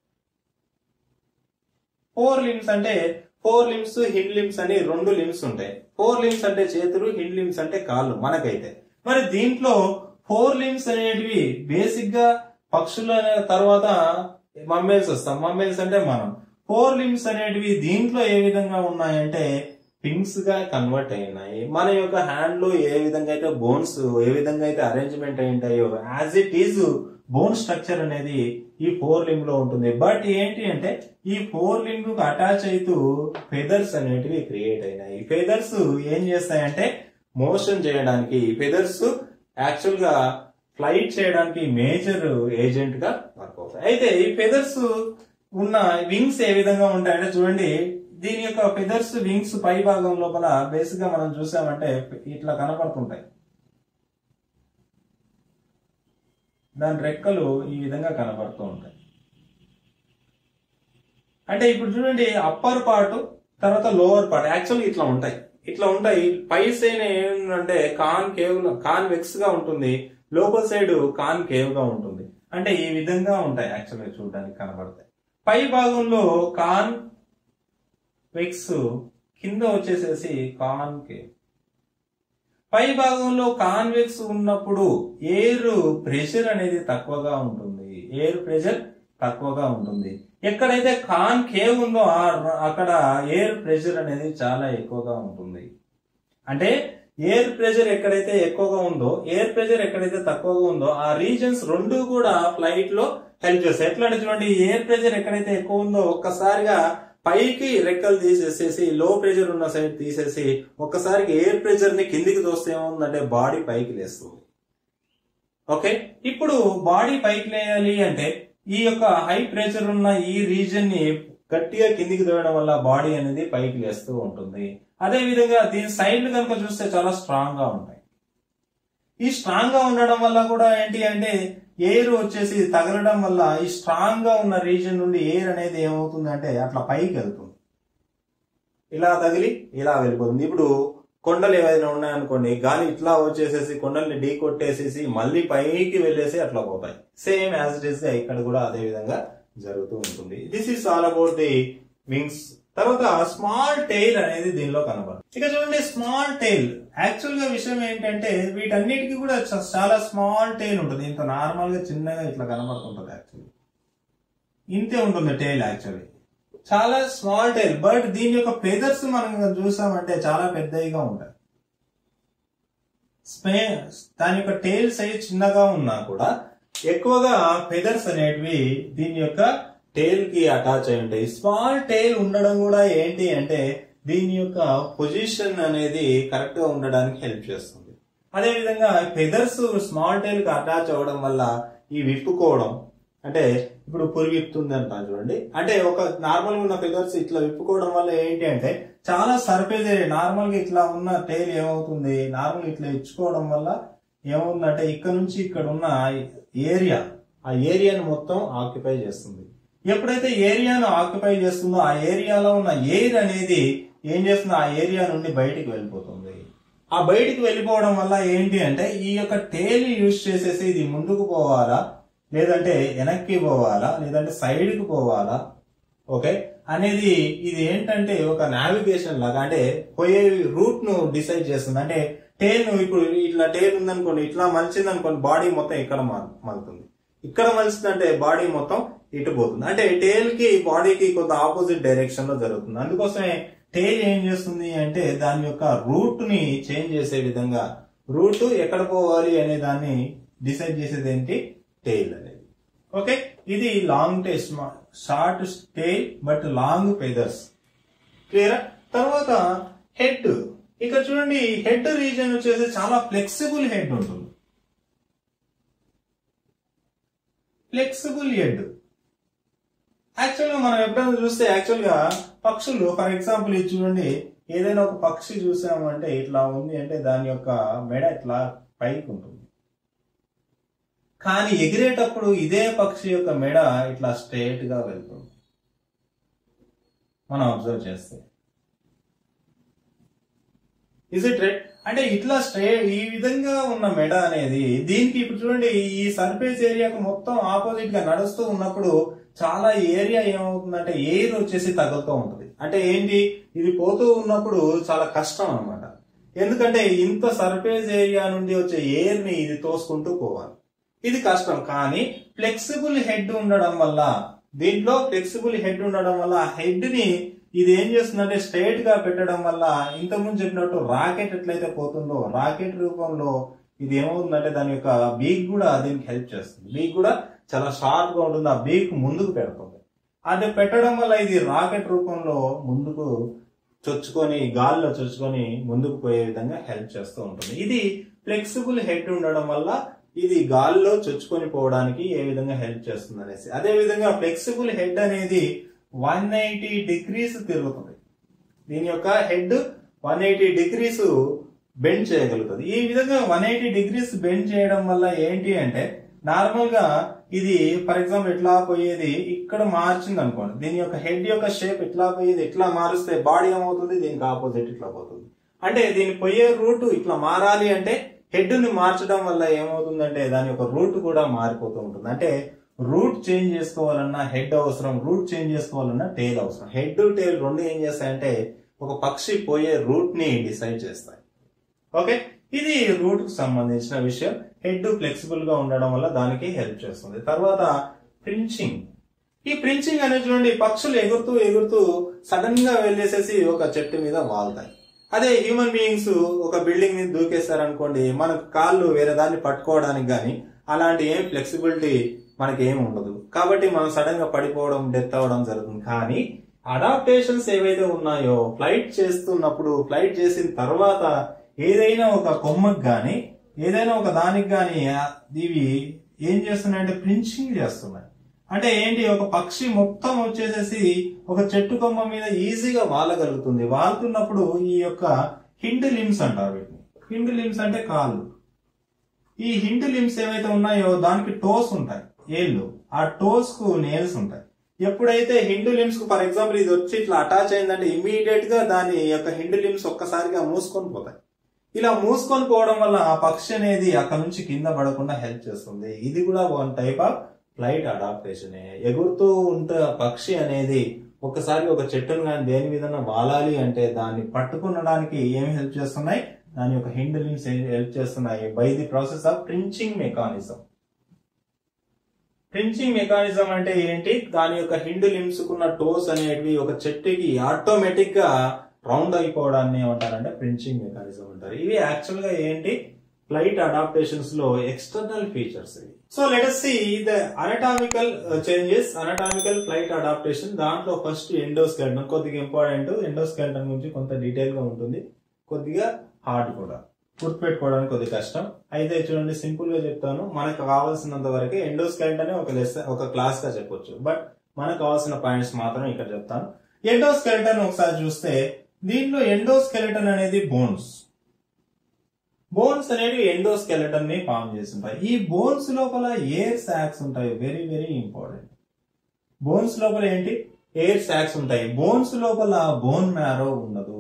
ఫోర్ లిమ్స్ అంటే ఫోర్ లిమ్స్ హిండ్ లిమ్స్ అని రెండు లిమ్స్ ఉంటాయి ఫోర్ లిమ్స్ అంటే చేతులు హిండ్ లిమ్స్ అంటే కాళ్ళు మనకైతే మరి దీంట్లో ఫోర్ లిమ్స్ అనేటివి బేసిక్ గా పక్షుల తర్వాత మమ్మేల్స్ వస్తాం మమ్మేల్స్ అంటే మనం ఫోర్ లిమ్స్ అనేటివి దీంట్లో ఏ విధంగా ఉన్నాయంటే పింక్స్ గా కన్వర్ట్ అయినాయి మన యొక్క హ్యాండ్ లో ఏ విధంగా అయితే బోన్స్ ఏ విధంగా అయితే అరేంజ్మెంట్ అయి ఉంటాయో as it is bone structure అనేది ఈ ఫోర్ లింబ్ లో ఉంటుంది బట్ ఏంటి అంటే ఈ ఫోర్ లింబ్ కు అటాచ్ అవుతూ ఫెదర్స్ అనేటివి క్రియేట్ అయినాయి ఫెదర్స్ ఏం చేస్తాయంటే మోషన్ చేయడానికి ఫెదర్స్ యాక్చువల్ గా ఫ్లైట్ చేయడానికి మేజర్ ఏజెంట్ గా వర్క్ అవుతాయి అయితే ఈ ఫెదర్స్ ఉన్న వింగ్స్ ఏ విధంగా ఉంటాయంటే చూడండి దీని యొక్క ఫెదర్స్ వింగ్స్ పై భాగం లోపల బేసిక్ గా మనం చూసామంటే ఇట్లా కనపడుతుంటాయి దాని రెక్కలు ఈ విధంగా కనబడుతూ ఉంటాయి అంటే ఇప్పుడు చూడండి అప్పర్ పార్ట్ తర్వాత లోవర్ పార్ట్ యాక్చువల్ ఇట్లా ఉంటాయి ఇట్లా ఉంటాయి పై సైడ్ ఏంటంటే కాన్ కేవ్ కాన్ వెక్స్ గా ఉంటుంది లోపల సైడ్ కాన్ కేవ్ గా ఉంటుంది అంటే ఈ విధంగా ఉంటాయి యాక్చువల్గా చూడడానికి కనబడతాయి పై భాగంలో కాన్ వెక్స్ కింద వచ్చేసేసి కాన్ కేవ్ పై భాగంలో కాన్వెక్స్ ఉన్నప్పుడు ఎయిర్ ప్రెషర్ అనేది తక్కువగా ఉంటుంది ఎయిర్ ప్రెషర్ తక్కువగా ఉంటుంది ఎక్కడైతే కాన్ కేవ్ ఉందో ఆ- అక్కడ ఎయిర్ ప్రెషర్ అనేది చాలా ఎక్కువగా ఉంటుంది అంటే ఎయిర్ ప్రెషర్ ఎక్కడైతే ఎక్కువగా ఉందో ఎయిర్ ప్రెషర్ ఎక్కడైతే తక్కువగా ఉందో ఆ రీజన్స్ రెండు కూడా ఫ్లైట్ లో హెల్ప్ చేస్తాయి ఎట్లా అంటే చూడండి ఎయిర్ ప్రెషర్ ఎక్కడైతే ఎక్కువ ఉందో ఒక్కసారిగా పైకి రెక్కలు తీసేసేసి లో ప్రెషర్ ఉన్న సైడ్ తీసేసి ఒక్కసారికి ఎయిర్ ప్రెషర్ ని కిందికి తోస్తే ఏముందంటే బాడీ పైకి లేస్తుంది ఓకే ఇప్పుడు బాడీ పైకి లేయాలి అంటే ఈ యొక్క హై ప్రెషర్ ఉన్న ఈ రీజన్ ని గట్టిగా కిందికి తోయడం వల్ల బాడీ అనేది పైకి లేస్తూ ఉంటుంది అదే విధంగా దీని సైడ్ కనుక చూస్తే చాలా స్ట్రాంగ్ గా ఉంటాయి ఈ స్ట్రాంగ్ గా ఉండడం వల్ల కూడా ఏంటి అంటే ఎయిర్ వచ్చేసి తగలడం వల్ల ఈ స్ట్రాంగ్ గా ఉన్న రీజన్ నుండి ఎయిర్ అనేది ఏమవుతుంది అంటే అట్లా పైకి వెళ్తుంది ఇలా తగిలి ఇలా వెళ్ళిపోతుంది ఇప్పుడు కొండలు ఏవైనా ఉన్నాయనుకోండి గాలి ఇట్లా వచ్చేసేసి కొండల్ని ఢీ కొట్టేసేసి మళ్ళీ పైకి వెళ్ళేసి అట్లా పోతాయి సేమ్ యాజ్ ఇట్ ఈస్ ఇక్కడ కూడా అదే విధంగా జరుగుతూ ఉంటుంది this is all about the wings తర్వాత స్మాల్ టైల్ అనేది దీనిలో కనబడదు ఇక చూడండి స్మాల్ టైల్ యాక్చువల్ గా విషయం ఏంటంటే వీటన్నిటికీ కూడా చ- చాలా స్మాల్ టైల్ ఉంటుంది ఇంత నార్మల్ గా చిన్నగా ఇట్లా కనబడుతుంటది యాక్చువల్లీ ఇంతే ఉంటుంది టైల్ యాక్చువల్లీ చాలా స్మాల్ టైల్ బట్ దీని యొక్క ఫెదర్స్ మనం కనుక చూసామంటే చాలా పెద్దవిగా ఉంటాయి స్పే దాని యొక్క టైల్ సైజ్ చిన్నగా ఉన్నా కూడా ఎక్కువగా ఫెదర్స్ అనేటివి దీని యొక్క టైల్ కి అటాచ్ అయి ఉంటాయి స్మాల్ టైల్ ఉండడం కూడా ఏంటి అంటే దీని యొక్క పొజిషన్ అనేది కరెక్ట్ గా ఉండడానికి హెల్ప్ చేస్తుంది అదే విధంగా ఫెదర్స్ స్మాల్ టైల్ కి అటాచ్ అవ్వడం వల్ల ఈ విప్పుకోవడం అంటే ఇప్పుడు పురి విప్పుతుంది అంటాం చూడండి అంటే ఒక నార్మల్ గా ఉన్న ఫెదర్స్ ఇట్లా విప్పుకోవడం వల్ల ఏంటి అంటే చాలా సర్ఫేస్ ఏరియా నార్మల్ గా ఇట్లా ఉన్న టైల్ ఏమవుతుంది నార్మల్ ఇట్లా ఇచ్చుకోవడం వల్ల ఏమవుతుందంటే ఇక్కడ నుంచి ఇక్కడ ఉన్న ఏరియా ఆ ఏరియాను మొత్తం ఆక్యుపై చేస్తుంది ఎప్పుడైతే ఏరియాను ఆక్యుపై చేస్తుందో ఆ ఏరియాలో ఉన్న ఎయిర్ అనేది ఏం చేస్తుంది ఆ ఏరియా నుండి బయటికి వెళ్ళిపోతుంది ఆ బయటికి వెళ్ళిపోవడం వల్ల ఏంటి అంటే ఈ యొక్క టేల్ యూజ్ చేసేసి ఇది ముందుకు పోవాలా లేదంటే వెనక్కి పోవాలా లేదంటే సైడ్ కి పోవాలా ఓకే అనేది ఇది ఏంటంటే ఒక నావిగేషన్ లాగా అంటే పోయే రూట్ ను డిసైడ్ చేస్తుంది అంటే టేల్ ను ఇప్పుడు ఇట్లా టేల్ ఉందనుకోండి ఇట్లా మలిచింది అనుకోండి బాడీ మొత్తం ఇక్కడ మల్- మలుతుంది ఇక్కడ మలిచిందంటే బాడీ మొత్తం ఇటు పోతుంది అంటే టేల్ కి బాడీకి కొంత ఆపోజిట్ డైరెక్షన్ లో జరుగుతుంది అందుకోసమే టేల్ ఏం చేస్తుంది అంటే దాని యొక్క రూట్ ని చేంజ్ చేసే విధంగా రూట్ ఎక్కడ పోవాలి అనే దాన్ని డిసైడ్ చేసేది ఏంటి టేల్ అనేది ఓకే ఇది long tail short tail but long feathers clear తర్వాత హెడ్ ఇక్కడ చూడండి హెడ్ రీజన్ వచ్చేసి చాలా ఫ్లెక్సిబుల్ హెడ్ ఉంటుంది ఫ్లెక్సిబుల్ హెడ్ యాక్చువల్ గా మనం ఎప్పుడైనా చూస్తే యాక్చువల్ గా పక్షులు ఫర్ ఎగ్జాంపుల్ ఇది చూడండి ఏదైనా ఒక పక్షి చూసామంటే ఇట్లా ఉంది అంటే దాని యొక్క మెడ ఇట్లా పైకి ఉంటుంది కానీ ఎగిరేటప్పుడు ఇదే పక్షి యొక్క మెడ ఇట్లా స్ట్రైట్ గా వెళ్తుంది మనం అబ్జర్వ్ చేస్తే ఇస్ ఇట్ రైట్ అంటే ఇట్లా స్ట్రే ఈ విధంగా ఉన్న మెడ అనేది దీనికి ఇప్పుడు చూడండి ఈ సర్ఫేస్ ఏరియాకు మొత్తం ఆపోజిట్ గా నడుస్తూ ఉన్నప్పుడు చాలా ఏరియా ఏమవుతుందంటే ఎయిర్ వచ్చేసి తగులుతూ ఉంటుంది అంటే ఏంటి ఇది పోతూ ఉన్నప్పుడు చాలా కష్టం అన్నమాట ఎందుకంటే ఇంత సర్ఫేస్ ఏరియా నుండి వచ్చే ఎయిర్ ని ఇది తోసుకుంటూ పోవాలి ఇది కష్టం కానీ ఫ్లెక్సిబుల్ హెడ్ ఉండడం వల్ల దీంట్లో ఫ్లెక్సిబుల్ హెడ్ ఉండడం వల్ల ఆ హెడ్ ని ఇది ఏం చేస్తుందంటే స్ట్రైట్ గా పెట్టడం వల్ల ఇంతకుముందు చెప్పినట్టు రాకెట్ ఎట్లయితే పోతుందో రాకెట్ రూపంలో ఇది ఏమవుతుందంటే దాని యొక్క బీక్ కూడా దీనికి హెల్ప్ చేస్తుంది బీక్ కూడా చాలా షార్ప్ గా ఉంటుంది ఆ బీక్ ముందుకు పెడుతుంది అది పెట్టడం వల్ల ఇది రాకెట్ రూపంలో ముందుకు చొచ్చుకొని గాల్లో చొచ్చుకొని ముందుకు పోయే విధంగా హెల్ప్ చేస్తూ ఉంటుంది ఇది ఫ్లెక్సిబుల్ హెడ్ ఉండడం వల్ల ఇది గాల్లో చొచ్చుకొని పోవడానికి ఏ విధంగా హెల్ప్ చేస్తుంది అనేసి అదే విధంగా ఫ్లెక్సిబుల్ హెడ్ అనేది వన్ ఎయిటీ డిగ్రీస్ తిరుగుతుంది దీని యొక్క head one eighty degrees bend చేయగలుగుతుంది ఈ విధంగా వన్ ఎయిటీ డిగ్రీస్ బెండ్ చేయడం వల్ల ఏంటి అంటే నార్మల్ గా ఇది ఫర్ ఎగ్జాంపుల్ ఎట్లా పోయేది ఇక్కడ మార్చింది అనుకోండి దీని యొక్క హెడ్ యొక్క షేప్ ఎట్లా పోయేది ఎట్లా మారుస్తే బాడీ ఏమవుతుంది దీనికి ఆపోజిట్ ఇట్లా పోతుంది అంటే దీని పోయే రూట్ ఇట్లా మారాలి అంటే హెడ్ ని మార్చడం వల్ల ఏమవుతుందంటే దాని యొక్క రూట్ కూడా మారిపోతూ ఉంటుంది అంటే రూట్ చేంజ్ చేసుకోవాలన్నా హెడ్ అవసరం రూట్ చేంజ్ చేసుకోవాలన్నా టైల్ అవసరం హెడ్ టైల్ రెండు ఏం చేస్తాయంటే ఒక పక్షి పోయే రూట్ ని డిసైడ్ చేస్తాయి ఓకే ఇది రూట్ కు సంబంధించిన విషయం హెడ్ ఫ్లెక్సిబుల్ గా ఉండడం వల్ల దానికి హెల్ప్ చేస్తుంది తర్వాత ప్రించింగ్ ఈ ప్రించింగ్ అనేది చూడండి పక్షులు ఎగురుతూ ఎగురుతూ సడన్ గా వెళ్ళేసేసి ఒక చెట్టు మీద వాళ్తాయి అదే హ్యూమన్ బీయింగ్స్ ఒక బిల్డింగ్ మీద దూకేశారనుకోండి మనకు కాళ్ళు వేరే దాన్ని పట్టుకోవడానికి గాని అలాంటి ఏం ఫ్లెక్సిబిలిటీ మనకి ఏం ఉండదు కాబట్టి మనం సడన్ గా పడిపోవడం డెత్ అవ్వడం జరుగుతుంది కానీ అడాప్టేషన్స్ ఏవైతే ఉన్నాయో ఫ్లైట్ చేస్తున్నప్పుడు ఫ్లైట్ చేసిన తర్వాత ఏదైనా ఒక కొమ్మకి గాని ఏదైనా ఒక దానికి గాని ఇవి ఏం చేస్తున్నాయంటే ప్రించింగ్ చేస్తున్నాయి అంటే ఏంటి ఒక పక్షి మొత్తం వచ్చేసేసి ఒక చెట్టు కొమ్మ మీద ఈజీగా వాలగలుగుతుంది వాలుతున్నప్పుడు ఈ యొక్క హిండ్ లిమ్స్ అంటారు వీటిని హిండ్ లిమ్స్ అంటే కాళ్ళు ఈ హిండ్ లిమ్స్ ఏవైతే ఉన్నాయో దానికి టోస్ ఉంటాయి ఏళ్ళు ఆ టోస్ కు నేల్స్ ఉంటాయి ఎప్పుడైతే హిండ్ లిమ్స్ కు ఫర్ ఎగ్జాంపుల్ ఇది వచ్చి ఇట్లా అటాచ్ అయిందంటే ఇమీడియట్ గా దాని యొక్క హిండ్ లిమ్స్ ఒక్కసారిగా మూసుకొని పోతాయి ఇలా మూసుకొని పోవడం వల్ల ఆ పక్షి అనేది అక్కడ నుంచి కింద పడకుండా హెల్ప్ చేస్తుంది ఇది కూడా one type of flight adaptation ఎగురుతూ ఉంటే ఆ పక్షి అనేది ఒకసారి ఒక చెట్టును కానీ దేని విధంగా వాలాలి అంటే దాన్ని పట్టుకునడానికి ఏమి హెల్ప్ చేస్తున్నాయి దాని యొక్క హిండ్ లిమ్స్ హెల్ప్ చేస్తున్నాయి by the process of perching mechanism perching mechanism అంటే ఏంటి దాని యొక్క హిండ్ లిమ్స్ కున్న టోస్ అనేటివి ఒక చెట్టుకి ఆటోమేటిక్ గా రౌండ్ అయిపోవడాన్ని ఏమంటారంటే ప్రించింగ్ మెకానిజం అంటారు ఇవి యాక్చువల్ గా ఏంటి ఫ్లైట్ అడాప్టేషన్స్ లో ఎక్స్టర్నల్ ఫీచర్స్ ఇవి so let see the anatomical changes anatomical flight adaptation దాంట్లో ఫస్ట్ ఎండోస్కెల్టన్ కొద్దిగా ఇంపార్టెంట్ ఎండోస్కెల్టన్ గురించి కొంత డీటెయిల్ గా ఉంటుంది కొద్దిగా హార్డ్ కూడా గుర్తుపెట్టుకోవడానికి కొద్ది కష్టం అయితే చూడండి సింపుల్ గా చెప్తాను మనకు కావాల్సినంత వరకే ఎండోస్కెల్టన్ ఒక లెస్ ఒక క్లాస్ గా చెప్పొచ్చు బట్ మనకు కావాల్సిన పాయింట్స్ మాత్రం ఇక్కడ చెప్తాను ఎండోస్కెల్టన్ ఒకసారి చూస్తే దీంట్లో ఎండోస్కెలిటన్ అనేది బోన్స్ బోన్స్ అనేవి ఎండోస్కెలిటన్ ని ఫామ్ చేసి ఉంటాయి ఈ బోన్స్ లోపల ఎయిర్ సాక్స్ ఉంటాయి వెరీ వెరీ ఇంపార్టెంట్ బోన్స్ లోపల ఏంటి ఎయిర్ సాక్స్ ఉంటాయి బోన్స్ లోపల బోన్ మ్యారో ఉండదు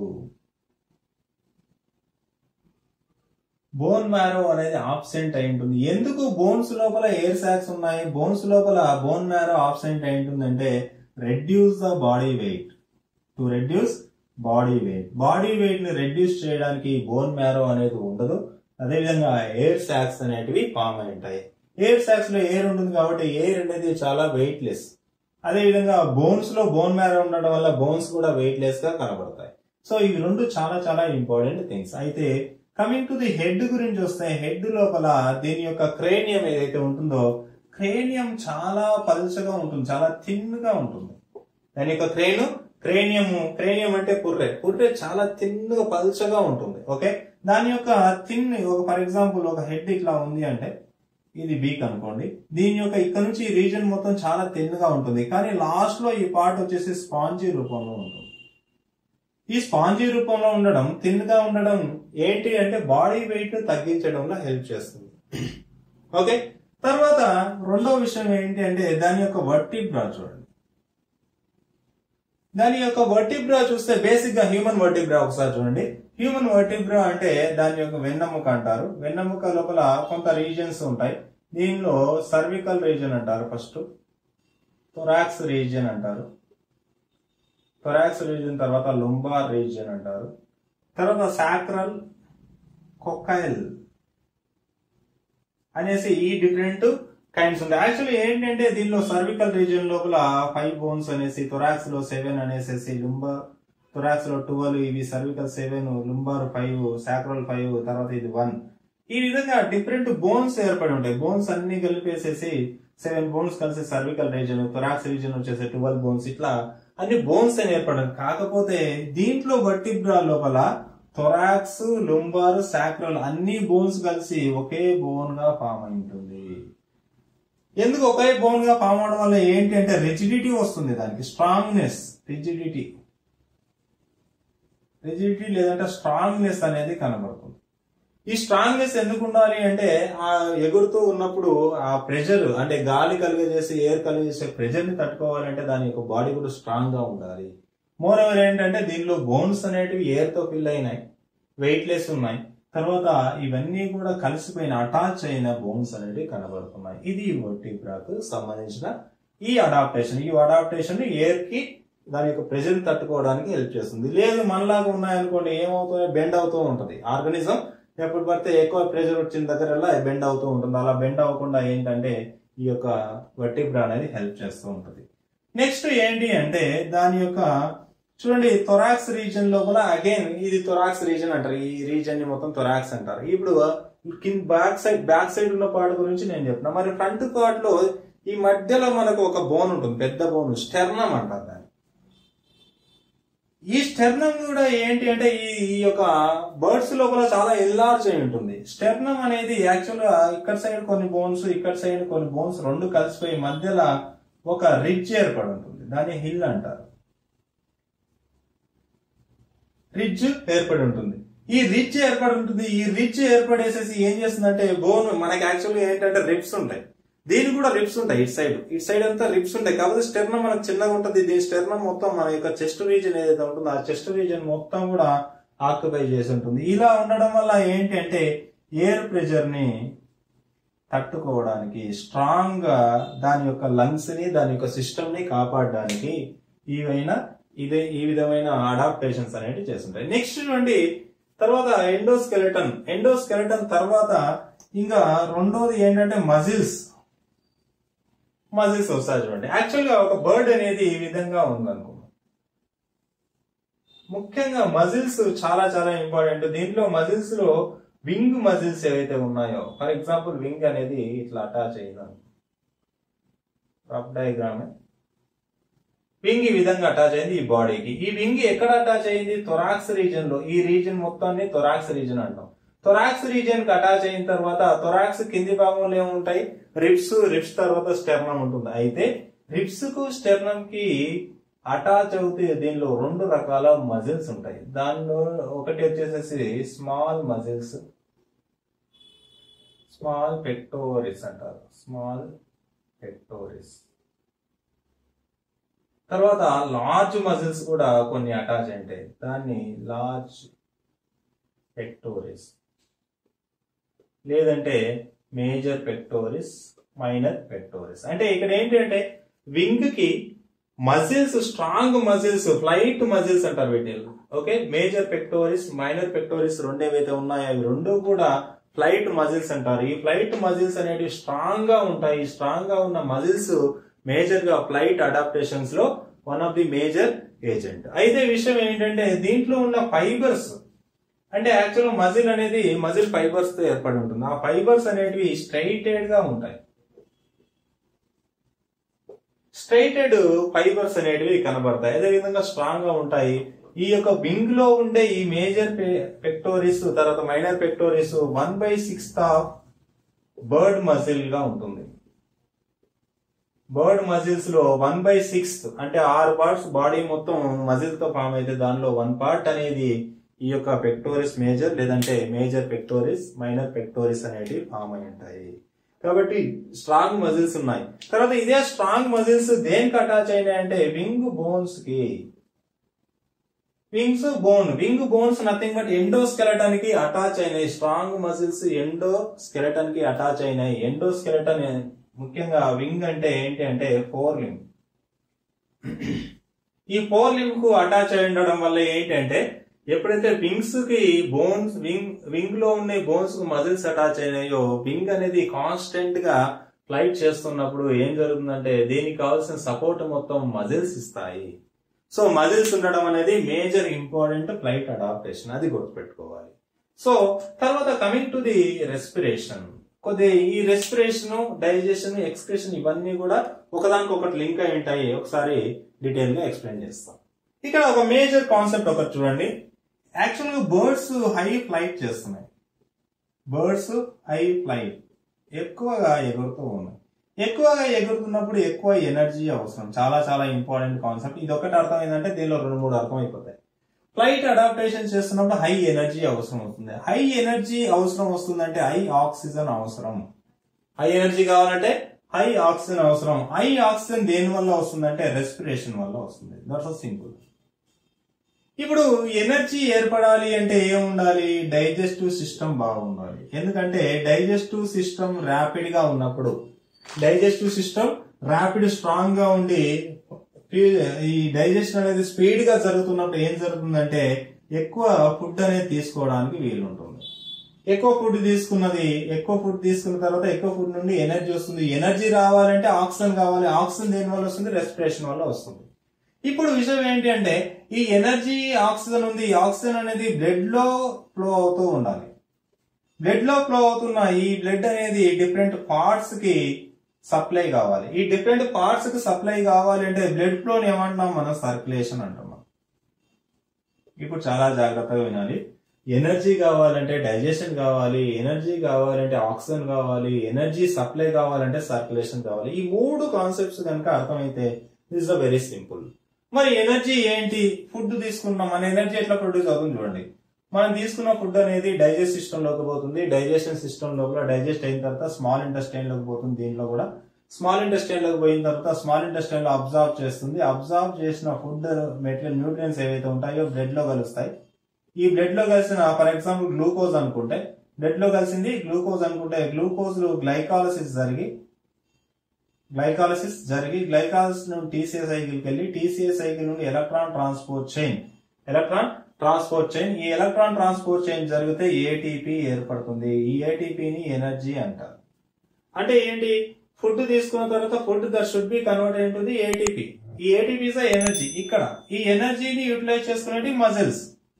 బోన్ మ్యారో అనేది ఆబ్సెంట్ అయి ఉంటుంది ఎందుకు బోన్స్ లోపల ఎయిర్ సాక్స్ ఉన్నాయి బోన్స్ లోపల బోన్ మ్యారో ఆబ్సెంట్ అయి ఉంటుందంటే reduce the body weight to reduce body weight body weight ని రెడ్యూస్ చేయడానికి బోన్ మ్యారో అనేది ఉండదు అదేవిధంగా ఎయిర్ సాక్స్ అనేటివి ఫామ్ అయి ఉంటాయి ఎయిర్ సాక్స్ లో ఎయిర్ ఉంటుంది కాబట్టి ఎయిర్ అనేది చాలా వెయిట్ లెస్ అదేవిధంగా బోన్స్ లో బోన్ మ్యారో ఉండడం వల్ల బోన్స్ కూడా వెయిట్ లెస్ గా కనబడతాయి సో ఇవి రెండు చాలా చాలా ఇంపార్టెంట్ థింగ్స్ అయితే కమింగ్ టు ది హెడ్ గురించి వస్తే హెడ్ లోపల దీని యొక్క క్రేనియం ఏదైతే ఉంటుందో క్రేనియం చాలా పలుచగా ఉంటుంది చాలా థిన్ గా ఉంటుంది దాని యొక్క క్రేను క్రేనియం క్రేనియం అంటే పుర్రె పుర్రె చాలా థిన్ గా పల్చగా ఉంటుంది ఓకే దాని యొక్క థిన్ ఒక ఫర్ ఎగ్జాంపుల్ ఒక హెడ్ ఇట్లా ఉంది అంటే ఇది బీక్ అనుకోండి దీని యొక్క ఇక్కడ నుంచి ఈ రీజన్ మొత్తం చాలా థిన్ గా ఉంటుంది కానీ లాస్ట్ లో ఈ పార్ట్ వచ్చేసి స్పాంజీ రూపంలో ఉంటుంది ఈ స్పాంజీ రూపంలో ఉండడం థిన్ గా ఉండడం ఏంటి అంటే బాడీ వెయిట్ తగ్గించడంలో హెల్ప్ చేస్తుంది ఓకే తర్వాత రెండో విషయం ఏంటి అంటే దాని యొక్క వర్టిబ్రా చూడండి దాని యొక్క వర్టిబ్రా చూస్తే బేసిక్ గా హ్యూమన్ వర్టిబ్రా ఒకసారి చూడండి హ్యూమన్ వర్టిబ్రా అంటే దాని యొక్క వెన్నెముక అంటారు వెన్నెముక లోపల కొంత రీజన్స్ ఉంటాయి దీనిలో సర్వికల్ రీజన్ అంటారు ఫస్ట్ థొరాక్స్ రీజియన్ అంటారు థొరాక్స్ రీజియన్ తర్వాత లుంబార్ రీజియన్ అంటారు తర్వాత సాక్రల్ కొకైల్ అనేసి ఈ డిఫరెంట్ కైండ్స్ ఉంటాయి యాక్చువల్లీ ఏంటంటే దీనిలో సర్వికల్ రీజియన్ లోపల ఫైవ్ బోన్స్ అనేసి థొరాక్స్ లో సెవెన్ అనేసి లుంబర్ థొరాక్స్ లో ట్వెల్వ్ ఇవి cervical seven lumbar five sacral five తర్వాత ఇది వన్ ఈ విధంగా డిఫరెంట్ బోన్స్ ఏర్పడి ఉంటాయి బోన్స్ అన్ని కలిపేసేసి సెవెన్ బోన్స్ కలిసి సర్వికల్ రీజన్ థొరాక్స్ రీజన్ వచ్చేసి ట్వెల్వ్ బోన్స్ ఇట్లా అన్ని బోన్స్ అని ఏర్పడారు కాకపోతే దీంట్లో వర్టిబ్రా లోపల థొరాక్స్ లుంబార్ సాక్రల్ అన్ని బోన్స్ కలిసి ఒకే బోన్ గా ఫామ్ అయి ఉంటుంది ఎందుకు ఒకే బోన్ గా ఫామ్ అవడం వల్ల ఏంటి అంటే రిజిడిటీ వస్తుంది దానికి స్ట్రాంగ్నెస్ రిజిడిటీ రిజిడిటీ లేదంటే స్ట్రాంగ్నెస్ అనేది కనబడుతుంది ఈ స్ట్రాంగ్నెస్ ఎందుకు ఉండాలి అంటే ఆ ఎగురుతూ ఉన్నప్పుడు ఆ ప్రెషర్ అంటే గాలి కలిగజేసి ఎయిర్ కలిగజేసే ప్రెషర్ ని తట్టుకోవాలంటే దాని యొక్క బాడీ కూడా స్ట్రాంగ్ గా ఉండాలి మోర్ ఓవర్ ఏంటంటే దీనిలో బోన్స్ అనేటివి ఎయిర్ తో ఫిల్ అయినాయి వెయిట్ లెస్ ఉన్నాయి తర్వాత ఇవన్నీ కూడా కలిసిపోయిన అటాచ్ అయిన బోన్స్ అనేవి కనబడుతున్నాయి ఇది వర్టిబ్రాకు సంబంధించిన ఈ అడాప్టేషన్ ఈ అడాప్టేషన్ ఎయిర్ కి దాని యొక్క ప్రెషర్ తట్టుకోవడానికి హెల్ప్ చేస్తుంది లేదు మనలాగా ఉన్నాయనుకోండి ఏమవుతుంది బెండ్ అవుతూ ఉంటుంది ఆర్గనిజం ఎప్పుడు పడితే ఎక్కువ ప్రెషర్ వచ్చిన దగ్గరల్లా బెండ్ అవుతూ ఉంటుంది అలా బెండ్ అవ్వకుండా ఏంటంటే ఈ యొక్క వర్టిబ్రా అనేది హెల్ప్ చేస్తూ ఉంటుంది నెక్స్ట్ ఏంటి అంటే దాని యొక్క చూడండి థొరాక్స్ రీజన్ లోపల అగైన్ ఇది థొరాక్స్ రీజన్ అంటారు ఈ రీజన్ ని మొత్తం థొరాక్స్ అంటారు ఇప్పుడు కింద బ్యాక్ సైడ్ బ్యాక్ సైడ్ ఉన్న పార్ట్ గురించి నేను చెప్తున్నా మరి ఫ్రంట్ పార్ట్ లో ఈ మధ్యలో మనకు ఒక బోన్ ఉంటుంది పెద్ద బోన్ స్టెర్నం అంటారు దాన్ని ఈ స్టెర్నం కూడా ఏంటి అంటే ఈ ఈ యొక్క బర్డ్స్ లోపల చాలా ఎల్లార్జ్ అయి ఉంటుంది స్టెర్నం అనేది యాక్చువల్ గా ఇక్కడ సైడ్ కొన్ని బోన్స్ ఇక్కడ సైడ్ కొన్ని బోన్స్ రెండు కలిసిపోయి మధ్యలో ఒక రిడ్జ్ ఏర్పడి ఉంటుంది దాన్ని హిల్ అంటారు రిడ్జ్ ఏర్పడి ఉంటుంది ఈ రిడ్జ్ ఏర్పడి ఉంటుంది ఈ రిడ్జ్ ఏర్పడేసేసి ఏం చేస్తుందంటే బోన్ మనకి యాక్చువల్గా ఏంటంటే రిప్స్ ఉంటాయి దీని కూడా రిప్స్ ఉంటాయి ఇటు సైడ్ ఇటు సైడ్ అంతా రిప్స్ ఉంటాయి కాకపోతే స్టెర్నం మనకు చిన్నగా ఉంటుంది దీని స్టెర్నం మొత్తం మన యొక్క చెస్ట్ రీజన్ ఏదైతే ఉంటుందో ఆ చెస్ట్ రీజన్ మొత్తం కూడా ఆక్యుపై చేసి ఉంటుంది ఇలా ఉండడం వల్ల ఏంటి అంటే ఎయిర్ ప్రెషర్ ని తట్టుకోవడానికి స్ట్రాంగ్ గా దాని యొక్క లంగ్స్ ని దాని యొక్క సిస్టమ్ ని కాపాడడానికి ఈవైనా ఇదే ఈ విధమైన అడాప్టేషన్స్ అనేవి చేస్తుంటాయి నెక్స్ట్ నుండి తర్వాత ఎండోస్కెలటన్ ఎండోస్కెలటన్ తర్వాత ఇంకా రెండోది ఏంటంటే మజిల్స్ మజిల్స్ వస్తాయి చూడండి యాక్చువల్ గా ఒక బర్డ్ అనేది ఈ విధంగా ఉందనుకో ముఖ్యంగా మజిల్స్ చాలా చాలా ఇంపార్టెంట్ దీంట్లో మజిల్స్ లో వింగ్ మజిల్స్ ఏవైతే ఉన్నాయో ఫర్ ఎగ్జాంపుల్ వింగ్ అనేది ఇట్లా అటాచ్ అయ్యింది రఫ్ డయాగ్రామ్ వింగ్ ఈ విధంగా అటాచ్ అయింది ఈ బాడీకి ఈ వింగ్ ఎక్కడ అటాచ్ అయింది థొరాక్స్ రీజన్ లో ఈ రీజన్ మొత్తాన్ని థొరాక్స్ రీజన్ అంటాం థొరాక్స్ రీజన్ కి అటాచ్ అయిన తర్వాత థొరాక్స్ కింది భాగంలో ఏముంటాయి రిప్స్ రిప్స్ తర్వాత స్టెర్నం ఉంటుంది అయితే రిప్స్ కు స్టెర్నం కి అటాచ్ అవుతే దీనిలో రెండు రకాల మజిల్స్ ఉంటాయి దానిలో ఒకటి వచ్చేసేసి స్మాల్ మజిల్స్ స్మాల్ పెక్టోరిస్ అంటారు స్మాల్ పెక్టోరిస్ తర్వాత లార్జ్ మజిల్స్ కూడా కొన్ని అటాచ్ ఉంటాయి దాన్ని లార్జ్ పెక్టోరిస్ లేదంటే మేజర్ పెక్టోరిస్ మైనర్ పెక్టోరిస్ అంటే ఇక్కడ ఏంటంటే వింగ్ కి muscles strong muscles flight muscles అంటారు వీటిని okay major pectoris minor pectoris రెండు ఏవైతే ఉన్నాయో అవి రెండు కూడా ఫ్లైట్ మజిల్స్ అంటారు ఈ ఫ్లైట్ మజిల్స్ అనేవి స్ట్రాంగ్ గా ఉంటాయి స్ట్రాంగ్ గా ఉన్న మజిల్స్ మేజర్ గా ఫ్లైట్ అడాప్టేషన్స్ లో one of the major agent అయితే విషయం ఏంటంటే దీంట్లో ఉన్న ఫైబర్స్ అంటే యాక్చువల్ మజిల్ అనేది మజిల్ ఫైబర్స్ తో ఏర్పడి ఉంటుంది ఆ ఫైబర్స్ అనేటివి స్ట్రైటెడ్ గా ఉంటాయి స్ట్రైటెడ్ ఫైబర్స్ అనేటివి కనబడతాయి అదే విధంగా స్ట్రాంగ్ గా ఉంటాయి ఈ యొక్క వింగ్ లో ఉండే ఈ మేజర్ పెక్టోరిస్ తర్వాత minor pectoris one by sixth of bird muscle గా ఉంటుంది బర్డ్ మజిల్స్ లో వన్ బై సిక్స్త్ అంటే ఆరు పార్ట్స్ బాడీ మొత్తం మజిల్ తో ఫామ్ అయితే దానిలో వన్ పార్ట్ అనేది ఈ యొక్క పెక్టోరిస్ మేజర్ లేదంటే మేజర్ పెక్టోరిస్ మైనర్ పెక్టోరిస్ అనేటివి ఫామ్ అయి ఉంటాయి కాబట్టి స్ట్రాంగ్ మజిల్స్ ఉన్నాయి తర్వాత ఇదే స్ట్రాంగ్ మజిల్స్ దేనికి అటాచ్ అయినాయి అంటే వింగ్ బోన్స్ కి wings bone wing bones nothing but endoskeleton కి అటాచ్ అయినాయి స్ట్రాంగ్ మజిల్స్ ఎండో స్కెలటన్ కి అటాచ్ అయినాయి ఎండో స్కెలటన్ ముఖ్యంగా వింగ్ అంటే ఏంటి అంటే ఫోర్ లింగ్ ఈ ఫోర్ లింబ్ కు అటాచ్ అయి ఉండడం వల్ల ఏంటంటే ఎప్పుడైతే వింగ్స్ కి బోన్స్ వింగ్ వింగ్ లో ఉండే బోన్స్ కు మజిల్స్ అటాచ్ అయినాయో వింగ్ అనేది కాన్స్టెంట్ గా ఫ్లైట్ చేస్తున్నప్పుడు ఏం జరుగుతుందంటే దీనికి కావాల్సిన సపోర్ట్ మొత్తం మజిల్స్ ఇస్తాయి సో మజిల్స్ ఉండడం అనేది మేజర్ ఇంపార్టెంట్ ఫ్లైట్ అడాప్టేషన్ అది గుర్తుపెట్టుకోవాలి సో తర్వాత కమింగ్ టు ది రెస్పిరేషన్ కొద్ది ఈ రెస్పిరేషన్ డైజెషన్ ఎక్స్ప్రెషన్ ఇవన్నీ కూడా ఒకదానికి ఒకటి లింక్ అయి ఉంటాయి ఒకసారి డీటెయిల్ గా ఎక్స్ప్లెయిన్ చేస్తాం ఇక్కడ ఒక మేజర్ కాన్సెప్ట్ ఒకటి చూడండి యాక్చువల్ గా బర్డ్స్ హై ఫ్లైట్ చేస్తున్నాయి బర్డ్స్ హై ఫ్లైట్ ఎక్కువగా ఎగురుతూ ఉన్నాయి ఎక్కువగా ఎగురుతున్నప్పుడు ఎక్కువ ఎనర్జీ అవసరం చాలా చాలా ఇంపార్టెంట్ కాన్సెప్ట్ ఇది ఒకటి అర్థం ఏంటంటే దీనిలో రెండు మూడు అర్థం అయిపోతాయి ఫ్లైట్ అడాప్టేషన్ చేస్తున్నప్పుడు హై ఎనర్జీ అవసరం అవుతుంది హై ఎనర్జీ అవసరం వస్తుందంటే హై ఆక్సిజన్ అవసరం హై ఎనర్జీ కావాలంటే హై ఆక్సిజన్ అవసరం హై ఆక్సిజన్ దేని వల్ల వస్తుందంటే రెస్పిరేషన్ వల్ల వస్తుంది దట్స్ సింపుల్ ఇప్పుడు ఎనర్జీ ఏర్పడాలి అంటే ఏం ఉండాలి డైజెస్టివ్ సిస్టమ్ బాగుండాలి ఎందుకంటే డైజెస్టివ్ సిస్టమ్ ర్యాపిడ్ గా ఉన్నప్పుడు డైజెస్టివ్ సిస్టమ్ ర్యాపిడ్ స్ట్రాంగ్ గా ఉండి ఈ డైజెషన్ అనేది స్పీడ్ గా జరుగుతున్నప్పుడు ఏం జరుగుతుందంటే ఎక్కువ ఫుడ్ అనేది తీసుకోవడానికి వీలుంటుంది ఎక్కువ ఫుడ్ తీసుకున్నది ఎక్కువ ఫుడ్ తీసుకున్న తర్వాత ఎక్కువ ఫుడ్ నుండి ఎనర్జీ వస్తుంది ఎనర్జీ రావాలంటే ఆక్సిజన్ కావాలి ఆక్సిజన్ దేని వల్ల వస్తుంది రెస్పిరేషన్ వల్ల వస్తుంది ఇప్పుడు విషయం ఏంటి అంటే ఈ ఎనర్జీ ఆక్సిజన్ ఉంది ఈ ఆక్సిజన్ అనేది బ్లడ్ లో ఫ్లో అవుతూ ఉండాలి బ్లడ్ లో ఫ్లో అవుతున్న ఈ బ్లడ్ అనేది డిఫరెంట్ పార్ట్స్ కి సప్లై కావాలి ఈ డిఫరెంట్ పార్ట్స్ కి సప్లై కావాలి అంటే బ్లడ్ ఫ్లో ఏమంటున్నాం మనం సర్క్యులేషన్ అంటున్నాం ఇప్పుడు చాలా జాగ్రత్తగా వినాలి ఎనర్జీ కావాలంటే డైజెషన్ కావాలి ఎనర్జీ కావాలంటే ఆక్సిజన్ కావాలి ఎనర్జీ సప్లై కావాలంటే సర్క్యులేషన్ కావాలి ఈ మూడు కాన్సెప్ట్స్ కనుక అర్థమైతే ఇస్ అ వెరీ సింపుల్ మరి ఎనర్జీ ఏంటి ఫుడ్ తీసుకున్నాం మన ఎనర్జీ ఎట్లా ప్రొడ్యూస్ అవుతుంది చూడండి మనం తీసుకున్న ఫుడ్ అనేది డైజెస్ట్ సిస్టమ్ లోకి పోతుంది డైజెషన్ సిస్టమ్ లోపల డైజెస్ట్ అయిన తర్వాత స్మాల్ ఇంటెస్టైన్ లోకి పోతుంది దీనిలో కూడా స్మాల్ ఇంటెస్టైన్ లోకి పోయిన తర్వాత స్మాల్ ఇంటెస్టైన్ లో అబ్జార్బ్ చేస్తుంది అబ్జార్బ్ చేసిన ఫుడ్ మెటీరియల్ న్యూట్రియన్స్ ఏవైతే ఉంటాయో బ్లడ్ లో కలుస్తాయి ఈ బ్లడ్ లో కలిసిన ఫర్ ఎగ్జాంపుల్ గ్లూకోజ్ అనుకుంటే బ్లడ్ లో కలిసింది గ్లూకోజ్ అనుకుంటే గ్లూకోజ్ గ్లైకాలసిస్ జరిగి గ్లైకాలసిస్ జరిగి గ్లైకాలసిస్ నుండి టీసీఏ సైకిల్ కి వెళ్ళి టీసీఏ సైకిల్ నుండి electron transport chain electron transport chain ఈ ఎలక్ట్రాన్ ట్రాన్స్పోర్ట్ చైన్ జరిగితే ఏటీపీ ఏర్పడుతుంది ఈ ఏటీపీని ఎనర్జీ అంటారు అంటే ఏంటి ఫుడ్ తీసుకున్న తర్వాత food that should be convert ఇంటుంది ఏటీపీ ఈ ఏటీపీ ఇస్ ఎనర్జీ ఇక్కడ ఈ ఎనర్జీని యూటిలైజ్ చేసుకునేది మజిల్స్